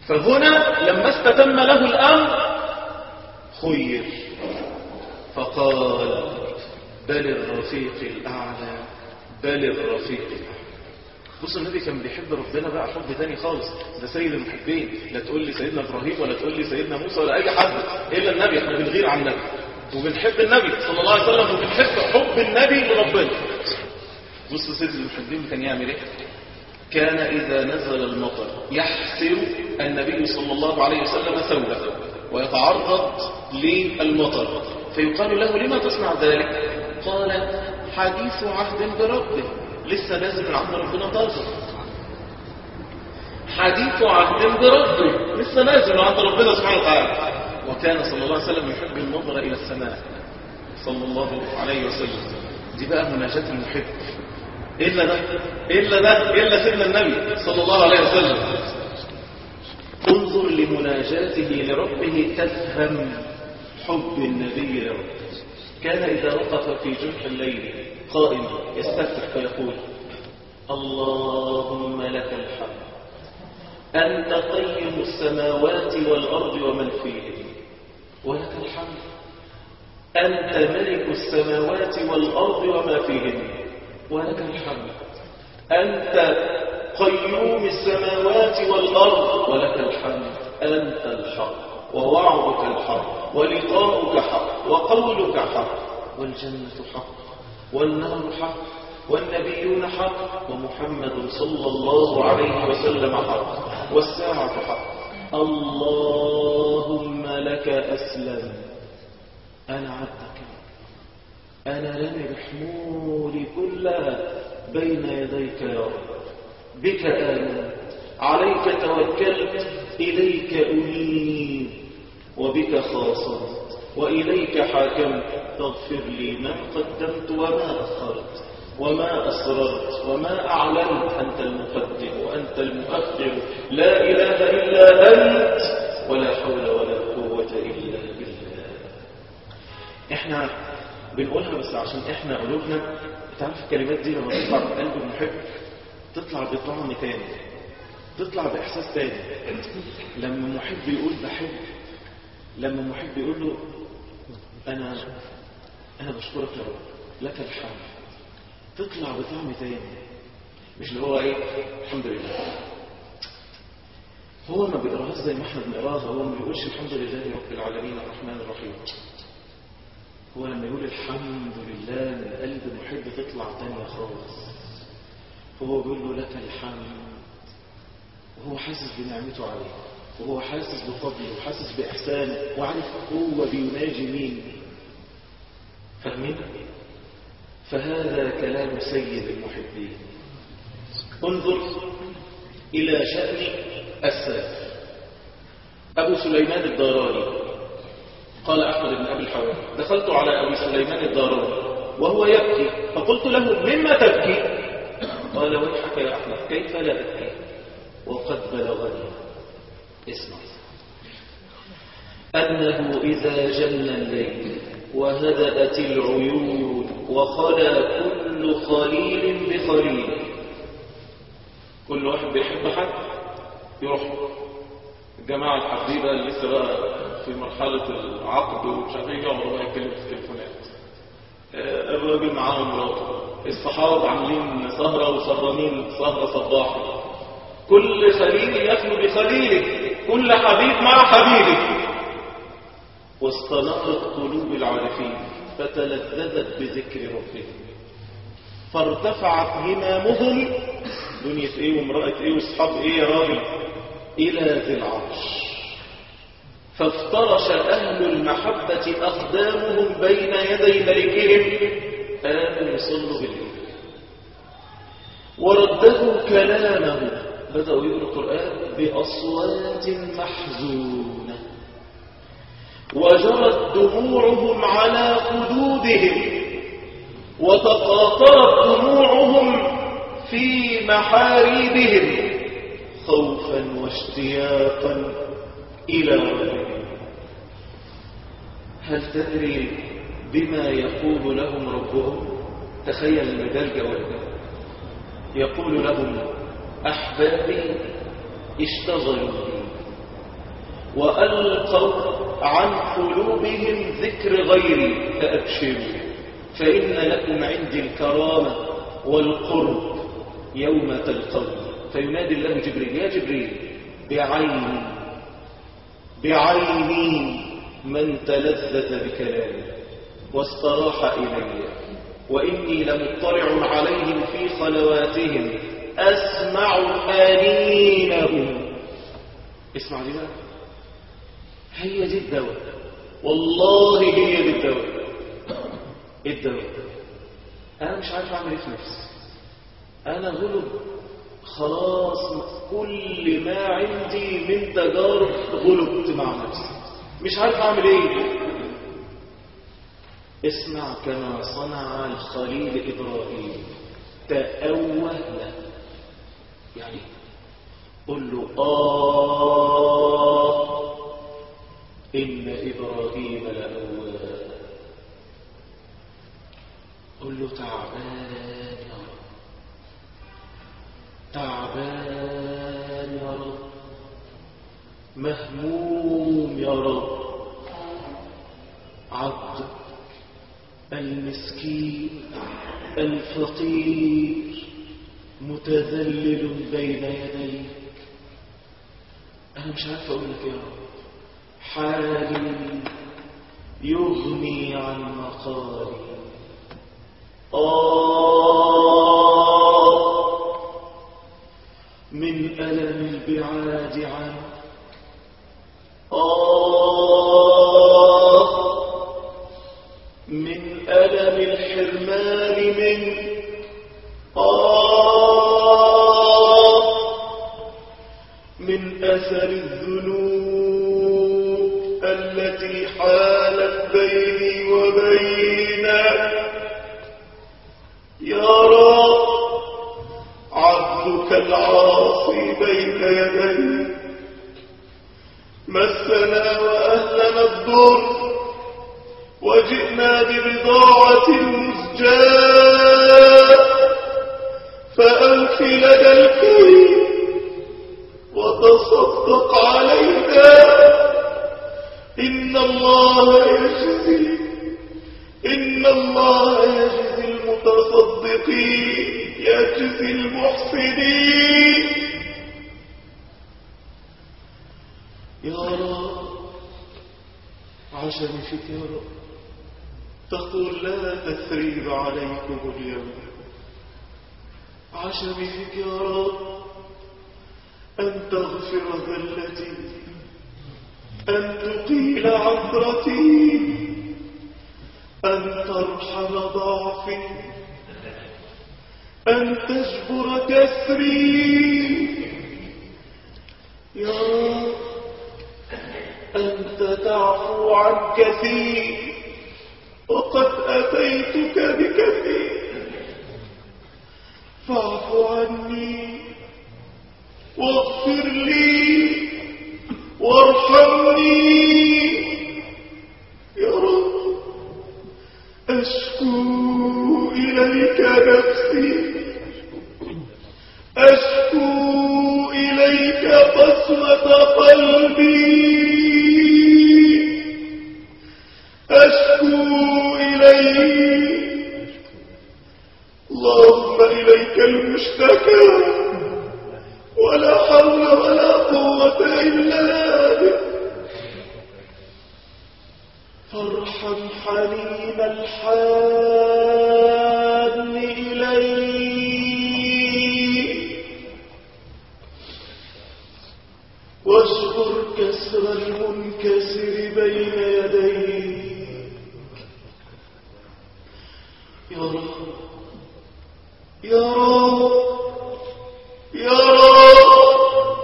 فهنا لما استتم له الأمر خير فقال بل الرفيق الأعلى بل الرفيق الأعلى بص النبي كان بيحب ربنا بقى حب تاني خالص ده سيد المحبين لا تقول لي سيدنا ابراهيم ولا تقول لي سيدنا موسى ولا اي حد الا النبي احنا بنغير عن النبي وبنحب النبي صلى الله عليه وسلم وبنحب حب النبي لربنا بص سيد المحبين كان يعمل ايه كان اذا نزل المطر يحسر النبي صلى الله عليه وسلم ثوبه ويتعرض للمطر فيقال له لما تصنع ذلك قال حديث عهد بربه لسه نازل من عند ربنا طازه حديث عهد بربه لسه نازل من عند ربنا سبحانه وتعالى وكان صلى الله عليه وسلم يحب النظر إلى السماء صلى الله عليه وسلم دي بقى مناجاة المحب إلا ده إلا ده إلا سيدنا النبي صلى الله عليه وسلم انظر لمناجاته لربه تفهم حب النبي لربه كان إذا وقف في جنح الليل قائما يستفتح فيقول اللهم لك الحمد أنت قيم السماوات والأرض ومن فيهن ولك الحمد أنت ملك السماوات والأرض وما فيهن ولك الحمد أنت قيوم السماوات والأرض ولك الحمد أنت الحق ووعدك الحق ولقاؤك حق وقولك حق والجنة حق والنار حق والنبيون حق ومحمد صلى الله عليه وسلم حق والساعة حق اللهم لك أسلم أنا عبدك أنا رمي بحمولي كلها بين يديك يا رب بك آمنت عليك توكلت إليك أنيب وبك خاصمت وإليك حاكمت فاغفر لي ما قدمت وما أخرت وما أسررت وما أعلنت أنت المقدم وأنت المؤخر لا إله إلا أنت ولا حول ولا قوة إلا بالله إحنا بنقولها بس عشان إحنا قلوبنا تعرف الكلمات دي لما تطلع من قلب المحب تطلع بطعم تاني تطلع بإحساس تاني لما محب يقول بحب لما محب يقول له أنا أنا بشكرك يا رب لك الحمد تطلع بطعم تاني مش اللي هو ايه الحمد لله هو ما بيقراهاش زي ما احنا بنقراها هو ما بيقولش الحمد لله رب العالمين الرحمن الرحيم هو لما يقول الحمد لله من قلب محب تطلع تانية خالص هو بيقول له لك الحمد وهو حاسس بنعمته عليه وهو حاسس بفضله وحاسس بإحسانه وعارف هو بيناجي مين فاهمين؟ فهذا كلام سيد المحبين انظر إلى شأن السلف أبو سليمان الداراني قال أحمد بن أبي الحوار دخلت على أبي سليمان الداراني وهو يبكي فقلت له مما تبكي قال ويحك يا أحمد كيف لا أبكي وقد بلغني اسمع أنه إذا جن الليل وهدأت العيون وخلا كل خليل بخليل كل واحد بيحب حد يروح الجماعة الحبيبة اللي لسه بقى في مرحلة العقد ومش عارف ايه يقعدوا بقى يتكلموا في التليفونات آه، الراجل معاه مراته الصحاب عاملين سهرة وسهرانين سهرة صباحي كل خليل يخلو بخليله كل حبيب مع حبيبه واستنقت قلوب العارفين فتلذذت بذكر ربهم فارتفعت همامهم دنيا ايه وامرأة ايه واصحاب ايه يا راجل الى ذي العرش فافترش اهل المحبة اقدامهم بين يدي ملكهم امنوا يصلوا بالليل ورددوا كلامه بدأوا يقرأوا القرآن بأصوات محزونة وجرت دموعهم على خدودهم وتقاطرت دموعهم في محاريبهم خوفا واشتياقا إلى ربهم هل تدري بما يقول لهم ربهم تخيل ان ده الجواب يقول لهم أحبابي اشتغلوا بي وألقوا عن قلوبهم ذكر غيري فأبشروا فإن لكم عندي الكرامة والقرب يوم تلقوني فينادي الله جبريل يا جبريل بعيني بعيني من تلذذ بكلامي واستراح إلي وإني لمطلع عليهم في خلواتهم أسمع آنينهم اسمع دي بقى هي دي الدواء والله هي دي الدواء ايه الدواء انا مش عارف اعمل ايه في نفسي انا غلب خلاص كل ما عندي من تجارب غلبت مع نفسي مش عارف اعمل ايه اسمع كما صنع الخليل ابراهيم تأوه له يعني قل له آه إن إبراهيم لأواه قل له تعبان يا رب تعبان يا رب مهموم يا رب عبدك المسكين الفقير متذلل بين يديك أنا مش عارف أقول لك يا رب حالي يغني عن مقالي آه من ألم البعاد عنك آه من ألم الحرمان منك آه من أثر الذنوب التي حالت بيني وبينك يا رب عبدك العاصي بين يديك مسنا وأهلنا الضر وجئنا ببضاعة مزجاة فأوف لدى الكريم وتصدق علينا إن الله يجزي إن الله يجزي المتصدقين يجزي المحسنين يا رب عشمي فيك يا رب تقول لا تثريب عليكم اليوم عشمي فيك يا رب أن تغفر ذلتي أن تقيل عثرتي أن ترحم ضعفي أن تجبر كسري يا رب أنت تعفو عن كثير وقد أتيتك بكثير فاعف عني واغفر لي وارحمني يا رب أشكو إليك نفسي أشكو إليك قسوة قلبي أشكو إليك اللهم إليك المشتكى ولا حول ولا قوة إلا بك فارحم حليم الحان إليك واشكر كسر المنكسر بين يديك يا رب يا رب يا رب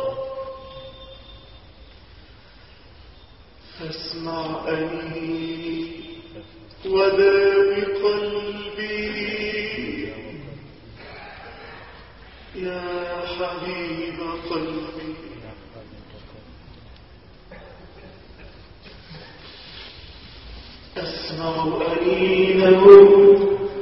فاسمع أني وداوي قلبي يا حبيب قلبي أسمع أنينهم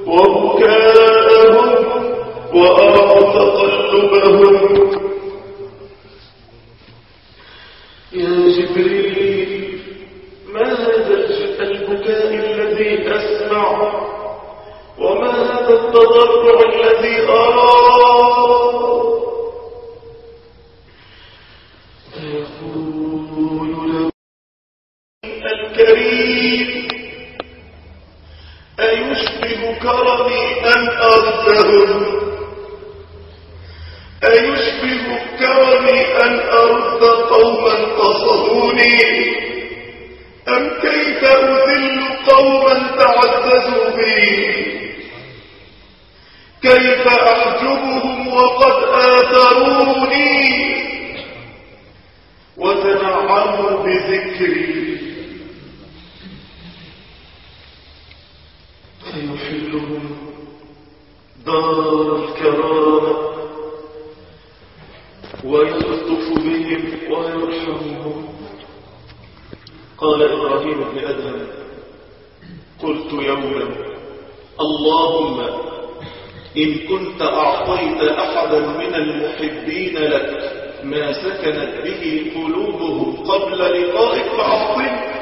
وبكاءهم وأرى تقلبهم يا جبريل جبريل ما هذا البكاء الذي أسمع وما هذا التضرع الذي أراه فيقول له الكريم أيشبه كرمي أن أردهم أيشبه كرمي أن أرد قوما قصروني أم كيف أذل قوما تعززوا بي كيف أحجبهم وقد آثروني وتنعموا بذكري فيحلهم دار الكرامة ويلطف بهم ويرحمهم قال إبراهيم بن أدهم قلت يوما اللهم إن كنت أعطيت أحدا من المحبين لك ما سكنت به قلوبهم قبل لقائك فأعطني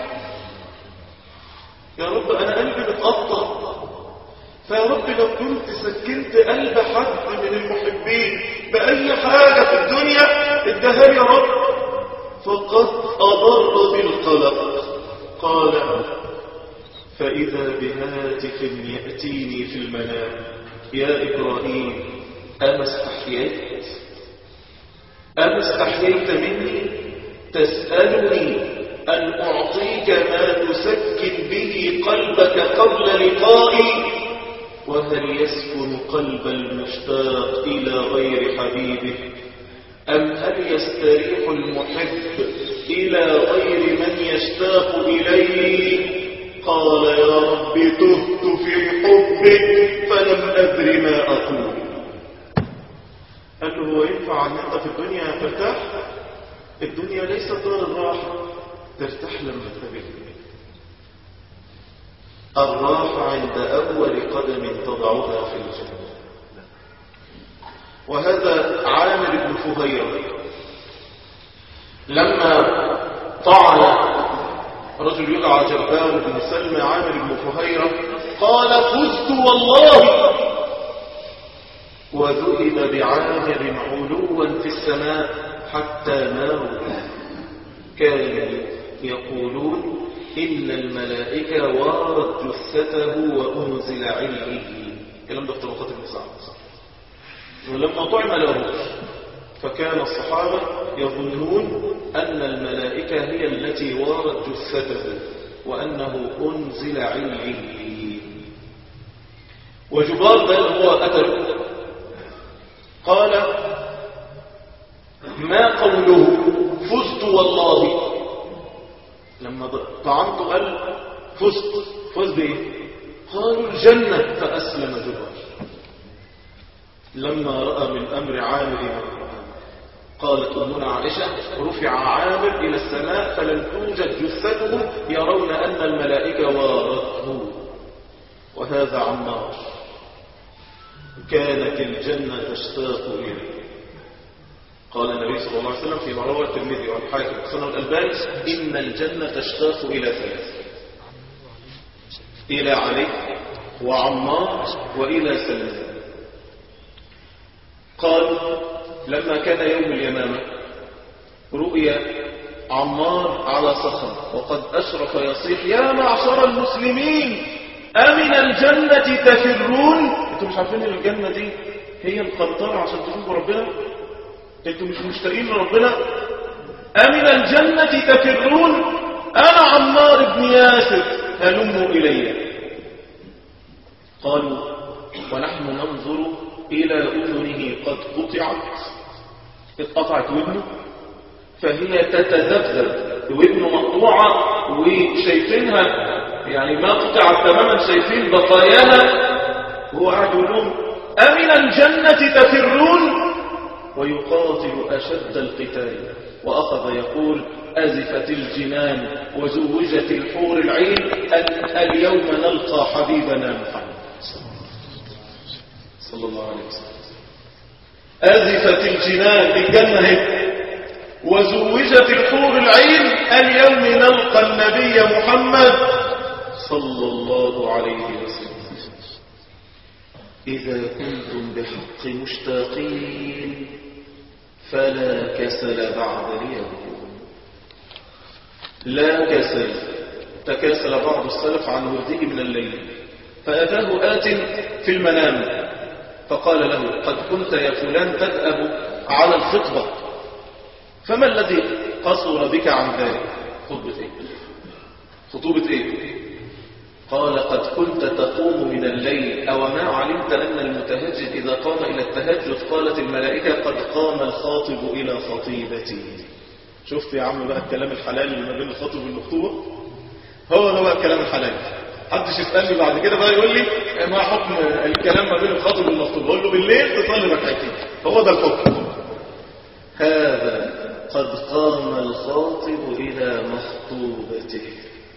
يا رب أنا قلبي متقطع فيا رب لو كنت سكنت قلب حد من المحبين بأي حاجة في الدنيا ادها يا رب فقد أضر بالقلق قال فإذا بهاتف يأتيني في المنام يا إبراهيم أما استحييت أما استحييت مني تسألني أن أعطيك ما تسكن به قلبك قبل لقائي وهل يسكن قلب المشتاق إلى غير حبيبه أم هل يستريح المحب إلى غير من يشتاق إليه قال يا رب تهت في حبك فلم أدر ما أقول قال له هو ينفع أن أنت في الدنيا ترتاح الدنيا ليست دار الراحة ترتاح لما تبقى الراحة عند أول قدم تضعها في الجنة وهذا عامر بن فهيرة لما طعن رجل يدعى جبار بن سلمى عامر بن فهيرة قال فزت والله وذهب بعامر علوا في السماء حتى ماروا كانوا يقولون إن الملائكة وارت جثته وأنزل علمه الكلام ده في طبقات ابن سعد ولما طعم له فكان الصحابة يظنون أن الملائكة هي التي وارت جثته وأنه أنزل علمه وجبار بل هو قتل قال ما قوله فزت والله لما طعنت قال فزت فز بايه قالوا الجنة فأسلم جبار لما رأى من أمر عامر قالت أمنا عائشة رفع عامر إلى السماء فلم توجد جثته يرون أن الملائكة وارته وهذا عمار كانت الجنة تشتاق إليه قال النبي صلى الله عليه وسلم في رواه الترمذي والحاكم سنة الألباني إن الجنة تشتاق إلى ثلاث إلى علي وعمار وإلى سلمان قال لما كان يوم اليمامة رؤيا عمار على صخر وقد أشرف يصيح يا معشر المسلمين أمن الجنة تفرون انتم مش عارفين ان الجنة دي هي القنطرة عشان تشوفوا ربنا انتم مش مشتاقين لربنا أمن الجنة تفرون أنا عمار بن ياسر هلموا إلي قالوا ونحن ننظر إلى أذنه قد قطعت اتقطعت ودنه فهي تتذبذب ودنه مقطوعة وشايفينها يعني ما قطعت تماما شايفين بقاياها وهو قاعد يقول لهم أمن الجنة تفرون ويقاتل أشد القتال وأخذ يقول أزفت الجنان وزوجت الحور العين أن اليوم نلقى حبيبنا محمد صلى الله عليه وسلم أزفت الجنان الجنة هي وزوجت الحور العين اليوم نلقى النبي محمد صلى الله عليه وسلم إذا كنتم بحق مشتاقين فلا كسل بعد اليوم لا كسل تكاسل بعض السلف عن ورده من الليل فأتاه آت في المنام فقال له قد كنت يا فلان تذهب على الخطبة فما الذي قصر بك عن ذلك خطبة ايه خطوبة ايه قال قد كنت تقوم من الليل أو ما علمت أن المتهجد إذا قام إلى التهجد قالت الملائكة قد قام الخاطب إلى خطيبته شفت يا عم بقى الكلام الحلال اللي ما بين الخاطب والمخطوبة هو ده بقى الكلام الحلال محدش يسألني بعد كده بقى يقول لي ما حكم الكلام ما بين الخاطب والمخطوب اقول له بالليل تصلي ركعتين هو ده الحكم هذا قد قام الخاطب إلى مخطوبته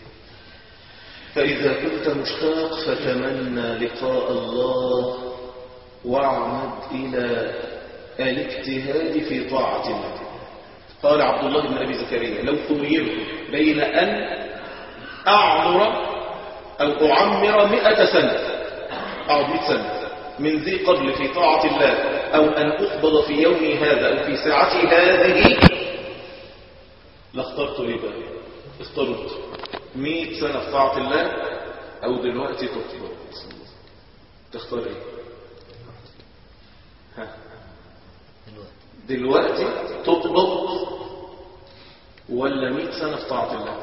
فإذا كنت مشتاق فتمنى لقاء الله واعمد إلى الاجتهاد في طاعة الله قال عبد الله بن أبي زكريا لو خيرت بين أن أعمر أو أعمر مئة سنة أو مئة سنة من ذي قبل في طاعة الله أو أن أقبض في يومي هذا أو في ساعتي هذه لاخترت لي بقى اخترت مئة سنة في طاعة الله أو دلوقتي تقبض تختار ايه ها دلوقتي تقبض ولا مئة سنة في طاعة الله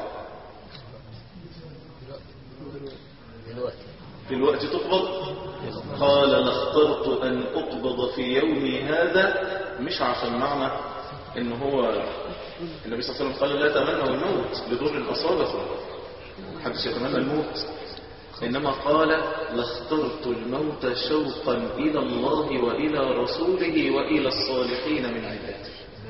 دلوقتي دلوقتي تقبض قال لاخترت أن أقبض في يومي هذا مش عشان معنى ان هو النبي صلى الله عليه وسلم قال لا تمنوا الموت لضر أصابكم محدش يتمنى الموت إنما قال لاخترت الموت شوقا إلى الله وإلى رسوله وإلى الصالحين من عباده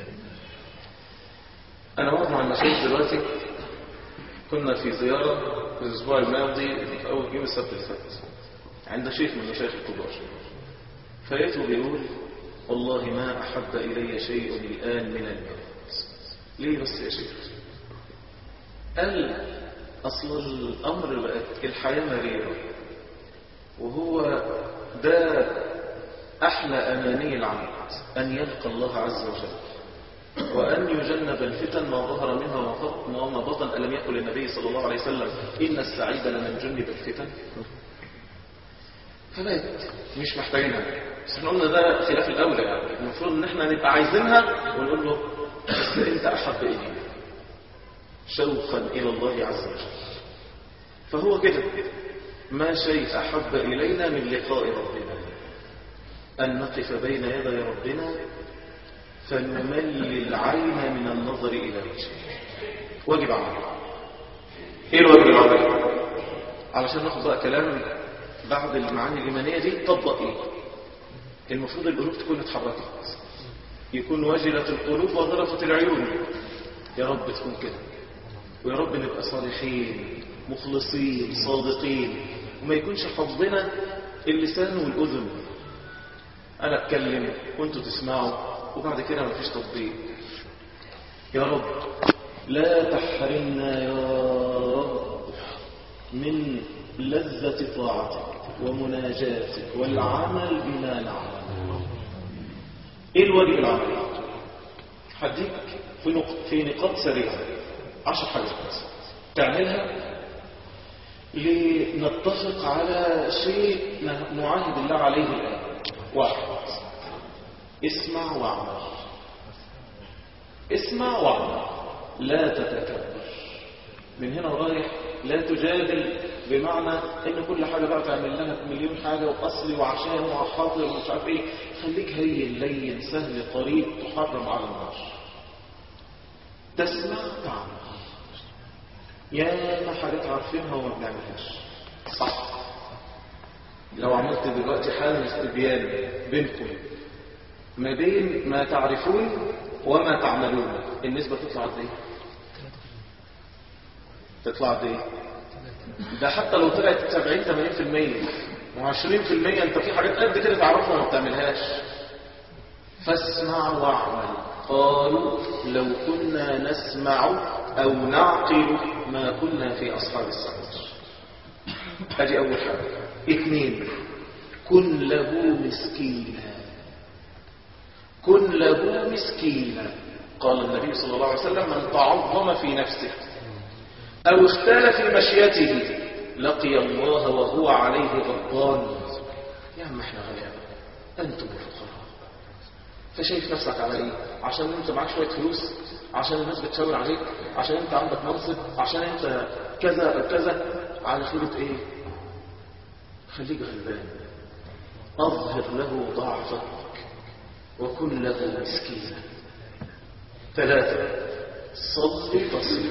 أنا واقف مع المشايخ دلوقتي كنا في زيارة في الأسبوع الماضي في أول يوم السبت اللي فات عند شيخ من المشايخ الكبار فيتلو بيقول والله ما أحب إلي شيء الآن من الموت ليه بس يا شيخ قال أصل الأمر بقت الحياة مريرة وهو ده أحلى أماني العبد أن يلقى الله عز وجل وأن يجنب الفتن ما ظهر منها وما بطن ألم يقل النبي صلى الله عليه وسلم إن السعيد لمن جنب الفتن فبقت مش محتاجينها بس احنا قلنا ده خلاف الأولى يعني المفروض ان احنا نبقى عايزينها ونقول له بس انت أحب إلينا شوقا إلى الله عز وجل فهو كده ما شيء أحب إلينا من لقاء ربنا أن نقف بين يدي ربنا فنمل العين من النظر إلى وجهه واجب عمل ايه الواجب العمل علشان ناخد بقى كلام بعد المعاني الإيمانية دي طبق ايه المفروض القلوب تكون اتحركت يكون وجلت القلوب وظرفت العيون يا رب تكون كده ويا رب نبقى صالحين مخلصين صادقين وما يكونش حظنا اللسان والأذن أنا أتكلم وانتوا تسمعوا وبعد كده ما فيش تطبيق يا رب لا تحرمنا يا رب من لذة طاعتك ومناجاتك والعمل بما نعلم ايه الواجب العملي هديك في نق... في نقاط سريعه عشر حاجات تعملها لنتفق على شيء نعاهد الله عليه الآن واحد اسمع واعمل اسمع واعمل لا تتكبر من هنا ورايح لا تجادل بمعنى ان كل حاجة بقى تعمل لها مليون حاجة واصلي وعشان وحاضر ومش عارف ايه خليك هين لين سهل طريق تحرم على النار تسمع تعمل يا ما حاجات عارفينها وما بنعملهاش صح لو عملت دلوقتي حالة استبيان بينكم ما بين ما تعرفون وما تعملون النسبة تطلع قد ايه تطلع قد ايه ده حتى لو طلعت 70 80% و20% انت في حاجات قد كده تعرفها وما بتعملهاش فاسمع واعمل قالوا لو كنا نسمع أو نعقل ما كنا في أصحاب السعير أدي أول حاجة اثنين كن له مسكينا كن له مسكينا قال النبي صلى الله عليه وسلم من تعظم في نفسه أو اختال في مشيته لقي الله وهو عليه غضبان يا عم احنا غلابة أنتم الفقراء فشايف نفسك على ايه عشان انت معاك شوية فلوس عشان الناس بتشاور عليك عشان انت عندك منصب عشان انت كذا أو كذا على خيرة ايه خليك غلبان أظهر له ضعفك وكن له مسكينا ثلاثة صل تصل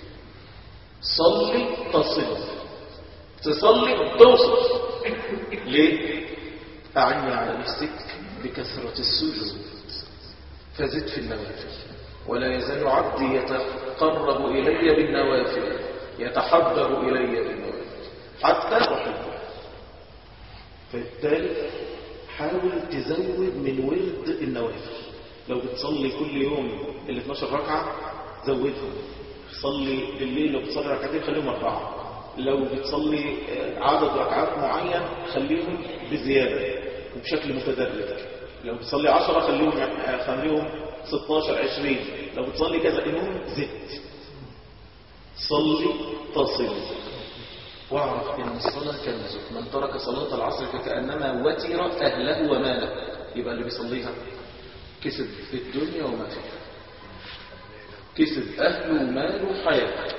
صل تصل تصلي توصل ليه أعني على نفسك بكثرة السجود فزد في النوافل ولا يزال عبدي يتقرب إلي بالنوافل يتحبب إلي بالنوافل حتى أحبه فبالتالي حاول تزود من ورد النوافل لو بتصلي كل يوم ال 12 ركعة زودهم صلي بالليل لو بتصلي ركعتين خليهم أربعة لو بتصلي عدد ركعات معين خليهم بزيادة وبشكل متدرج لو بتصلي 10 خليهم خليهم 16 20 لو بتصلي كذا المهم زد صلي تصل واعرف ان الصلاة كنزك من ترك صلاة العصر فكأنما وتر أهله وماله يبقى اللي بيصليها كسب في الدنيا وما فيها كسب أهله وماله وحياته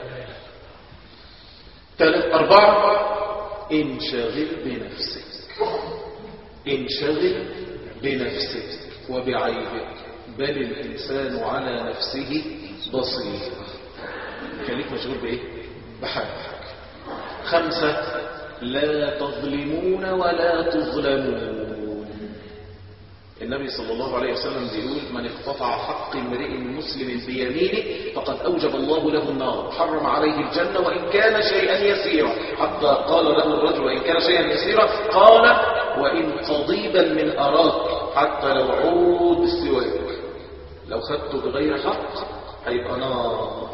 ثلاث أربعة انشغل بنفسك انشغل بنفسك وبعيبك بل الإنسان على نفسه بصير خليك مشغول بإيه؟ بحالك خمسة لا تظلمون ولا تظلمون النبي صلى الله عليه وسلم بيقول من اقتطع حق امرئ مسلم بيمينه فقد أوجب الله له النار حرم عليه الجنة وإن كان شيئا يسيرا حتى قال له الرجل وإن كان شيئا يسيرا قال وإن قضيبا من أراك حتى لو عود سواك لو خدته بغير حق هيبقى نار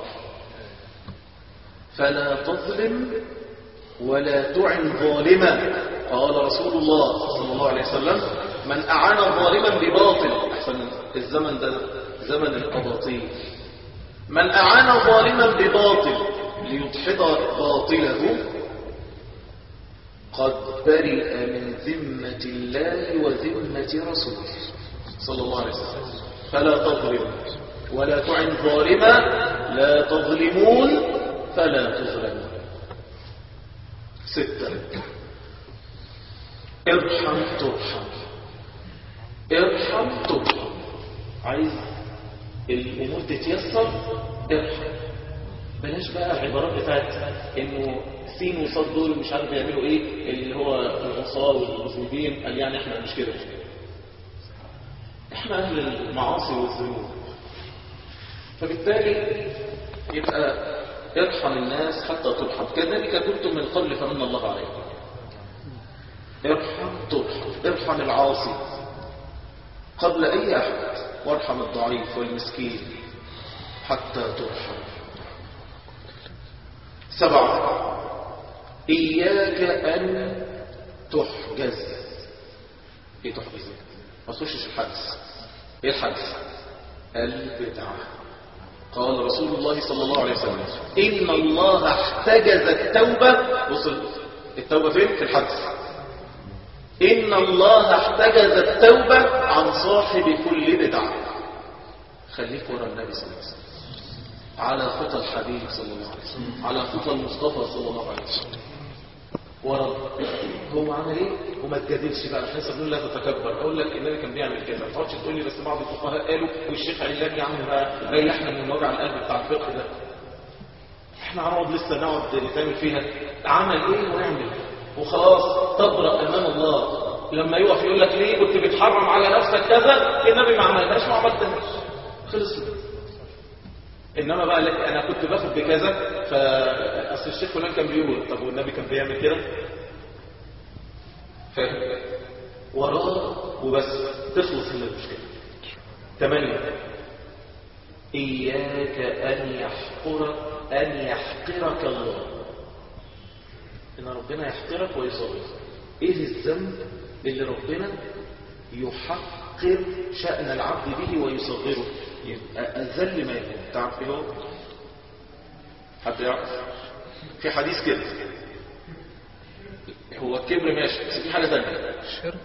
فلا تظلم ولا تعن ظالما قال رسول الله صلى الله عليه وسلم من أعان ظالما بباطل أحسن الزمن ده زمن الأباطيل من أعان ظالما بباطل ليدحض باطله قد برئ من ذمة الله وذمة رسوله صلى الله عليه وسلم فلا تظلم ولا تعن ظالما لا تظلمون فلا تظلمون ستة ارحم ترحم ارحم ترحم عايز الامور تتيسر ارحم بلاش بقى العبارات بتاعت انه سين وصاد دول مش عارف يعملوا ايه اللي هو العصاه والمذنبين قال يعني احنا مش كده احنا اهل المعاصي والذنوب فبالتالي يبقى ارحم الناس حتى ترحم كذلك كنتم من قبل فمن الله عليكم ارحم ترحم ارحم العاصي قبل اي احد وارحم الضعيف والمسكين حتى ترحم سبعة إياك أن تحجز إيه تحجز ما تخشش الحدث إيه الحدث البدعة قال رسول الله صلى الله عليه وسلم إن الله احتجز التوبة وصل التوبة فين؟ في الحدث إن الله احتجز التوبة عن صاحب كل بدعة خليك ورا النبي صلى الله عليه وسلم على خطى الحبيب صلى الله عليه وسلم على خطى المصطفى صلى الله عليه وسلم ورا هو عمل ايه وما تجادلش بقى احنا بنقول لا تتكبر اقول لك النبي كان بيعمل كده ما تقعدش تقول لي بس بعض الفقهاء قالوا والشيخ علان يا عم بقى ريحنا من وجع القلب بتاع الفقه ده احنا هنقعد لسه نقعد نتعمل فيها عمل ايه ونعمل وخلاص تبرأ امام الله لما يقف يقول لك ليه كنت بتحرم على نفسك كذا النبي ما عملهاش ما عملتهاش خلص انما بقى لك انا كنت باخد بكذا فاصل الشيخ فلان كان بيقول طب والنبي كان بيعمل كده فاهم وراه وبس تخلص من المشكله ثمانية إياك أن يحقرك أن يحقرك الله إن ربنا يحقرك ويصغرك إيه الذنب اللي ربنا يحقر شأن العبد به ويصغره يبقى أذل ما يكون تعرف إيه هو؟ حد يعرف في حديث كده هو الكبر ماشي بس في حاجة تانية الشرك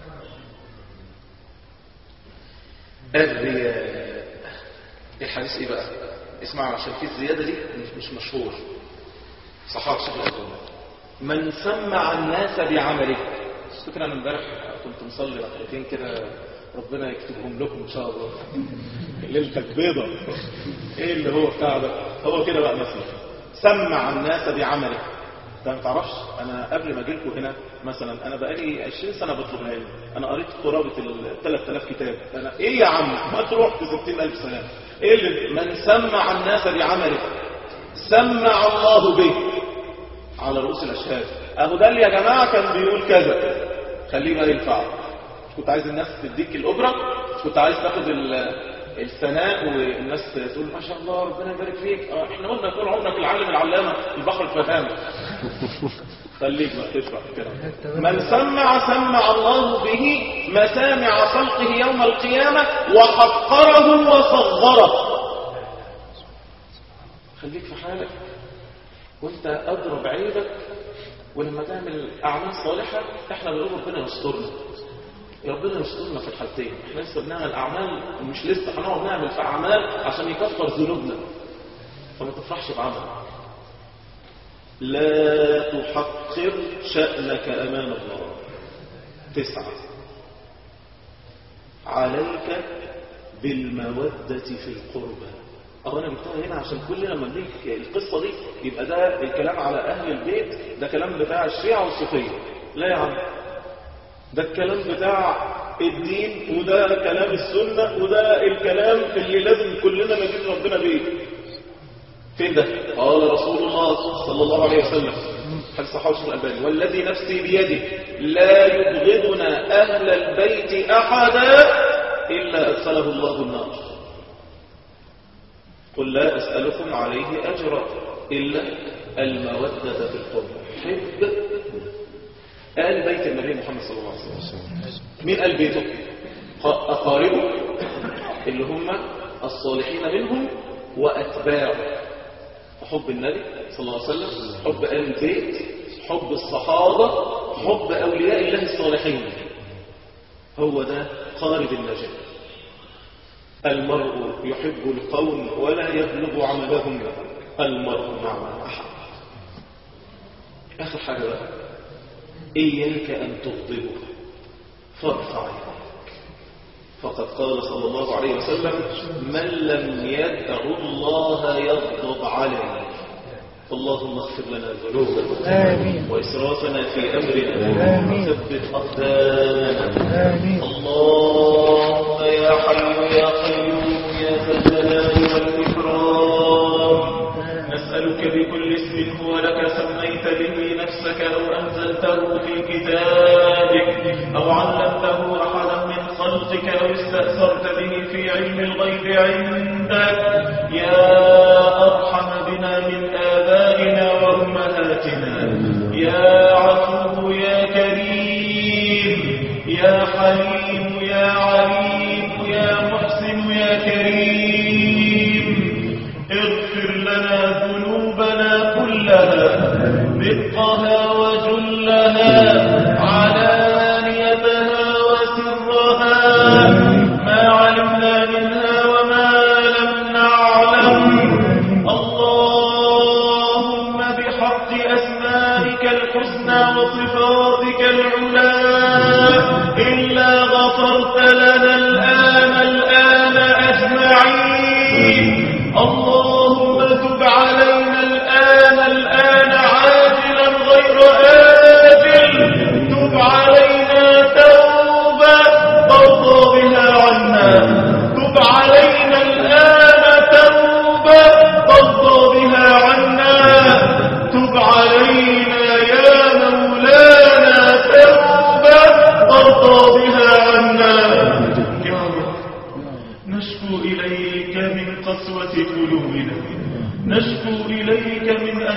الرياء الحديث ايه بقى اسمع عشان في الزيادة دي مش, مش مشهور صحابة شيخ الأردن من سمع الناس بعمله فكرة انا امبارح كنت مصلي ركعتين كده ربنا يكتبهم لكم ان شاء الله ليلتك بيضة ايه اللي هو بتاع ده هو كده بقى مثلا سمع الناس بعمله انت ما تعرفش انا قبل ما اجي لكم هنا مثلا انا بقالي 20 سنه بطلب العلم انا قريت قرابه ال 3000 كتاب انا ايه يا عم ما تروح في 60000 سنه ايه اللي من سمع الناس بعمله سمع الله به على رؤوس الاشهاد اهو ده اللي يا جماعه كان بيقول كذا خليه بقى ينفع مش كنت عايز الناس تديك الاجره مش كنت عايز تاخد ال- الثناء والناس تقول ما شاء الله ربنا يبارك فيك اه احنا قلنا طول عمرك العالم العلامه البحر الفهام خليك بقى تشرح الكلام من سمع سمع الله به مسامع خلقه يوم القيامة وحقره وصغره خليك في حالك وانت أضرب عيبك ولما تعمل أعمال صالحة احنا بنقول ربنا يسترنا يا ربنا يسترنا في الحالتين احنا لسه بنعمل أعمال مش لسه هنقعد نعمل في أعمال عشان يكفر ذنوبنا فما تفرحش بعملك لا تحقر شأنك أمام الله تسعة عليك بالمودة في القربى أو أنا جبتها هنا عشان كل لما نيجي القصة دي يبقى ده الكلام على أهل البيت ده كلام بتاع الشيعة والصوفية لا يا عم ده الكلام بتاع الدين وده كلام السنة وده الكلام اللي لازم كلنا نجيب ربنا بيه فين ده قال رسول الله صلى الله عليه وسلم حديث صحابه الشيخ الألباني والذي نفسي بيده لا يبغضنا أهل البيت أحدا إلا أدخله الله النار قل لا أسألكم عليه أجرا إلا المودة في القرب حب آل بيت النبي محمد صلى الله عليه وسلم مين آل بيته أقاربه اللي هم الصالحين منهم وأتباعه حب النبي صلى الله عليه وسلم حب آل البيت حب الصحابة حب أولياء الله الصالحين هو ده قارب النجاة المرء يحب القوم ولا يبلغ عملهم المرء مع من أحب آخر حاجة بقى إياك أن تغضبه فارفع يديك فقد قال صلى الله عليه وسلم من لم يدع الله يغضب عليه اللهم اغفر لنا ذنوبنا آمين وإسرافنا في أمرنا آمين. وثبت أقدامنا آمين اللهم يا حي يا قيوم يا ذا الجلال والإكرام نسألك بكل اسم هو لك سميت به نفسك أو أنزلته في كتابك أو علمته أحدا من خلقك أو استأثرت به في علم الغيب عندك يا أرحم بنا من آبائنا وأمهاتنا يا عفو يا كريم يا حليم يا عليم يا محسن يا كريم اغفر لنا ذنوبنا كلها دقها وجلها علانيتها وسرها ما علمنا منها وما لم نعلم اللهم بحق أسمائك الحسنى وصفاتك العلى إلا غفرت لنا الآن الآن أجمعين اللهم تب علينا الآن الآن عاجلا غير آجل تب علينا توبة ترضى بها عنا تب علينا الآن توبة ترضى بها عنا تب علينا يا مولانا توبة ترضى بها عنا يا رب نشكو إليك من قسوة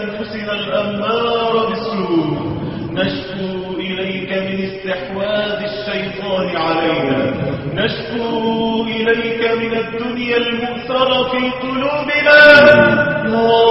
أنفسنا الأمار بالسوء نشكو إليك من استحواذ الشيطان علينا نشكو إليك من الدنيا المؤثرة في قلوبنا يا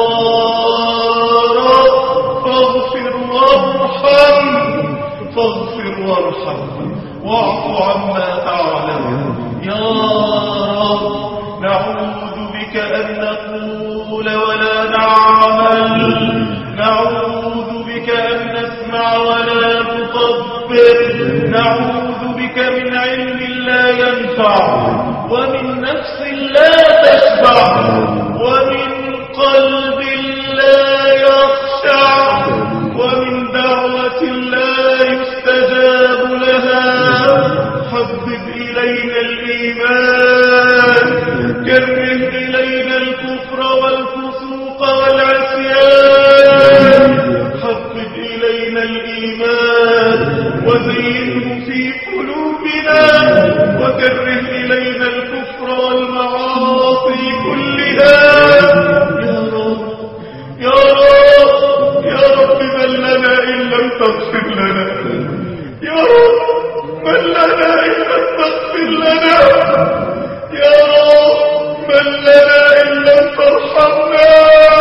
رب فاغفر وارحم فاغفر وارحم واعف عما تعلم يا رب نعوذ بك أن نقول ولا نعمل نعوذ بك أن نسمع ولا نطبق نعوذ بك من علم لا ينفع ومن نفس لا تشبع ومن قلب لا يخشع ومن دعوة لا يستجاب لها حبب إلينا الإيمان كره إلينا الكفر والفسوق والعصيان حبب إلينا الإيمان وزينه في قلوبنا وكره إلينا الكفر والمعاصي كلها يا رب يا رب يا رب من لنا إن لم تغفر لنا يا رب من لنا إن لم تغفر لنا يا رب من لنا إن لم ترحمنا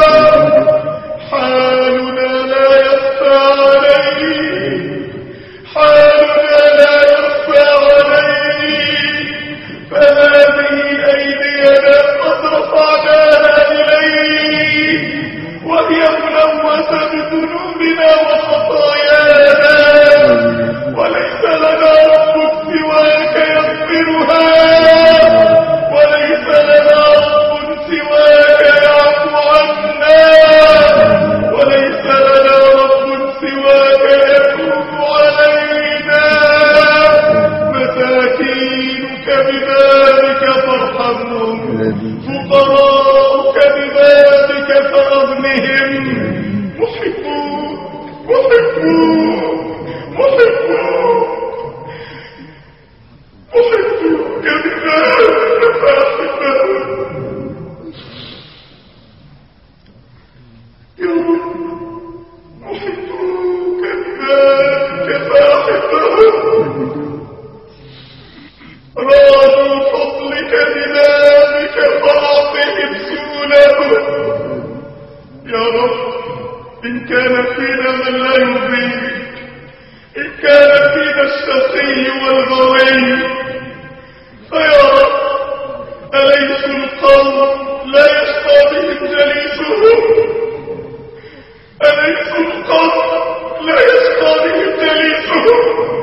حالنا لا يخفى عليك حالنا لا يخفى عليك فهذه أيدينا قد رفعناها إليك وهي ملوثة بذنوبنا وخطايانا وليس لنا رب سواك يغفرها وليس لنا رب سواك يعفو عنا وليس لنا رب سواك يتوب علينا مساكينك ببابك فارحمهم فقراءك ببابك فأغنهم محبوك محبوك محبوك محبوك ببابك فأحبهم يا رب محبوك ببابك فأحبهم رادوا فضلك بذلك فأعطهم سؤله يا رب إن كان فينا من لا يرضيك إن كان فينا الشقي والغوي فيا رب أليس القوم لا يشقى بهم جليسهم أليس القوم لا يشقى بهم جليسهم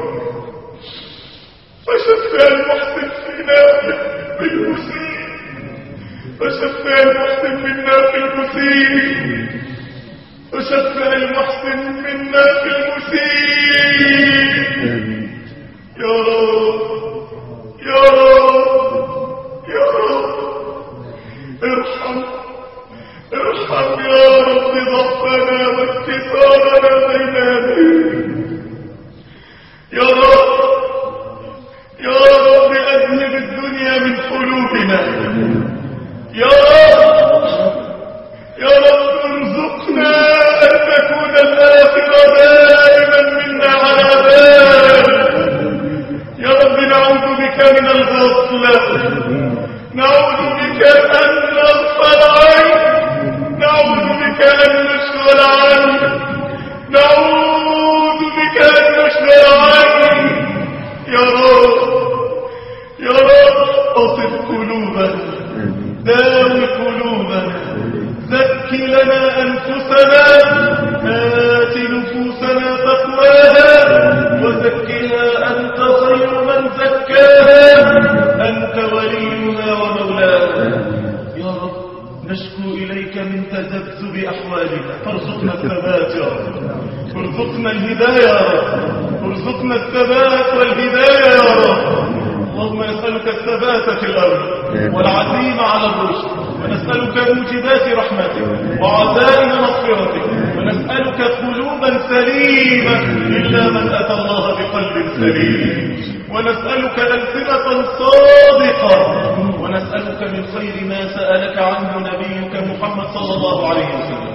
فشفى المحسن فينا بالمسيء فشفى المحسن منا في المسيء فشفى المحسن منا في المسيء يا رب يا رب يا رب ارحم ارحم يا رب ضعفنا واتفاقنا بين يديك يا رب يا رب أذهب الدنيا من قلوبنا يا رب يا رب ارزقنا أن تكون الآخرة دائما منا على بال يا رب نعوذ بك من الغفلة نعوذ بك أن نغفل عنك نعوذ بك أن نشغل عنك نعوذ بك أن نشغل عنك يا رب يا رب أصف قلوبنا داوي قلوبنا زك لنا أنفسنا آت نفوسنا تقواها وزكها أنت خير من زكاها أنت وليها ومولاها يا رب نشكو إليك من تذبذب أحوالنا فارزقنا الثبات يا رب ارزقنا الهداية يا رب ارزقنا الثبات والهداية يا رب اللهم نسألك الثبات في الأرض والعزيمة على الرشد ونسألك موجبات رحمتك وعزائم مغفرتك ونسألك قلوبا سليمة إلا من أتى الله بقلب سليم ونسألك ألسنة صادقة ونسألك من خير ما سألك عنه نبيك محمد صلى الله عليه وسلم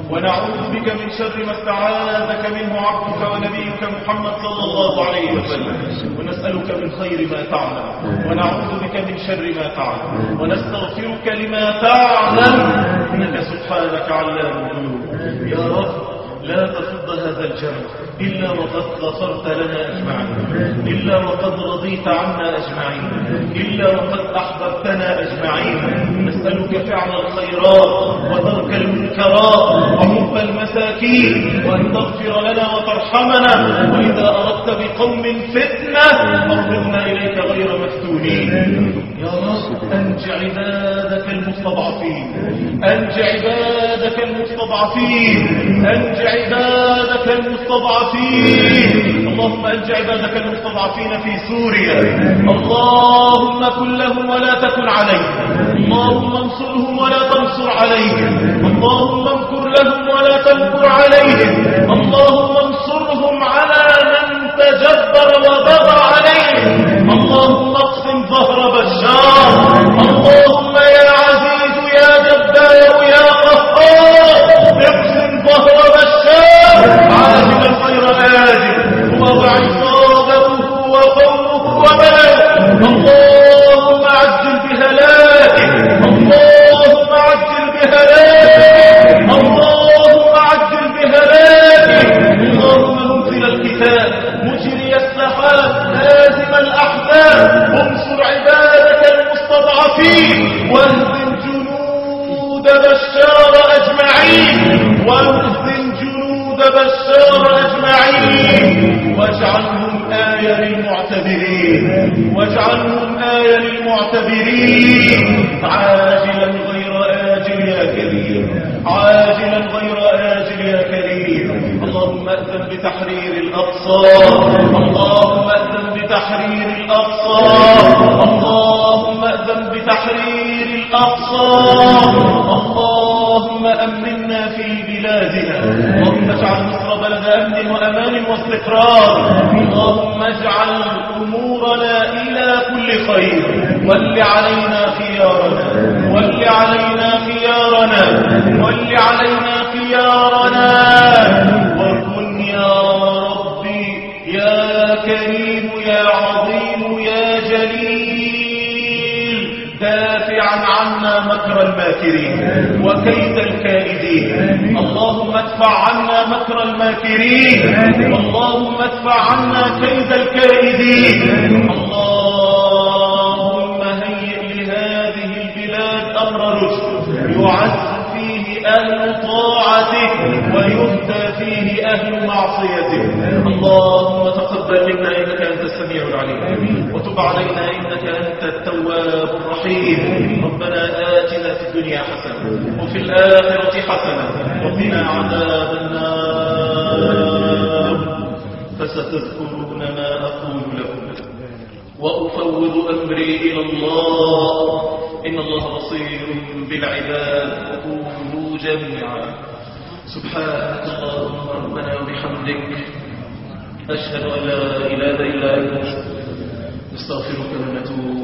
ونعوذ بك من شر ما استعاذك منه عبدك ونبيك محمد صلى الله عليه وسلم ونسألك من خير ما تعلم ونعوذ بك من شر ما تعلم ونستغفرك لما تعلم إنك سبحانك علام الغيوب يا رب لا تفض هذا الجمع إلا وقد غفرت لنا أجمعين إلا وقد رضيت عنا أجمعين إلا وقد أحببتنا أجمعين نسألك فعل الخيرات وترك المنكرات وحب المساكين وأن تغفر لنا وترحمنا وإذا أردت بقوم فتنة فاغفرنا إليك غير مفتونين يا رب أنج عبادك المستضعفين أنج عبادك المستضعفين أنج عبادك المستضعفين اللهم أنج عبادك المستضعفين في سوريا اللهم كن لهم ولا تكن عليهم اللهم انصرهم ولا تنصر عليهم اللهم امكر لهم ولا تمكر عليهم اللهم انصرهم على من تجبر وبغى عليهم اللهم اقسم ظهر بشار اللهم يا عزيز يا جبار يا قهار اقسم ظهر بشار عاجل الخير آجل وضع عصابته وقومه وبلده اللهم عجل بهلاكه اللهم عجل بهلاكه اللهم عجل بهلاكه اللهم منزل الكتاب مجري السحاب هازم الأحزاب انصر عبادك المستضعفين واهزم جنود بشار أجمعين واهزم جنود بشار أجمعين واجعلهم آية للمعتبرين واجعلهم آية للمعتبرين عاجلا غير آجل يا كريم عاجلا غير آجل يا كريم اللهم أذن بتحرير الأقصى اللهم أذن بتحرير الأقصى اللهم أذن بتحرير الأقصى اللهم أمنا في بلادنا اللهم اجعل مصر بلد أمن وأمان واستقرار اللهم اجعل أمورنا إلى كل خير ول علينا خيارنا ول علينا خيارنا ول علينا خيارنا وكن يا ربي يا كريم يا عظيم يا جليل دافعا عنا مكر الماكرين وكيد الكائدين اللهم ادفع عنا مكر الماكرين اللهم ادفع عنا كيد الكائدين اللهم هيئ لهذه البلاد أمر رشد يعز فيه أهل طاعتك ويهدى فيه أهل معصيتك اللهم تقبل منا إنك أنت السميع العليم وتب علينا إنك أنت التواب الرحيم ربنا آتنا في الدنيا حسنة وفي الآخرة حسنة وقنا عذاب النار فستذكرون ما أقول لكم وأفوض أمري إلى الله إن الله بصير بالعباد قولوا جميعا سبحانك اللهم ربنا وبحمدك أشهد أن لا إله إلا أنت نستغفرك ونتوب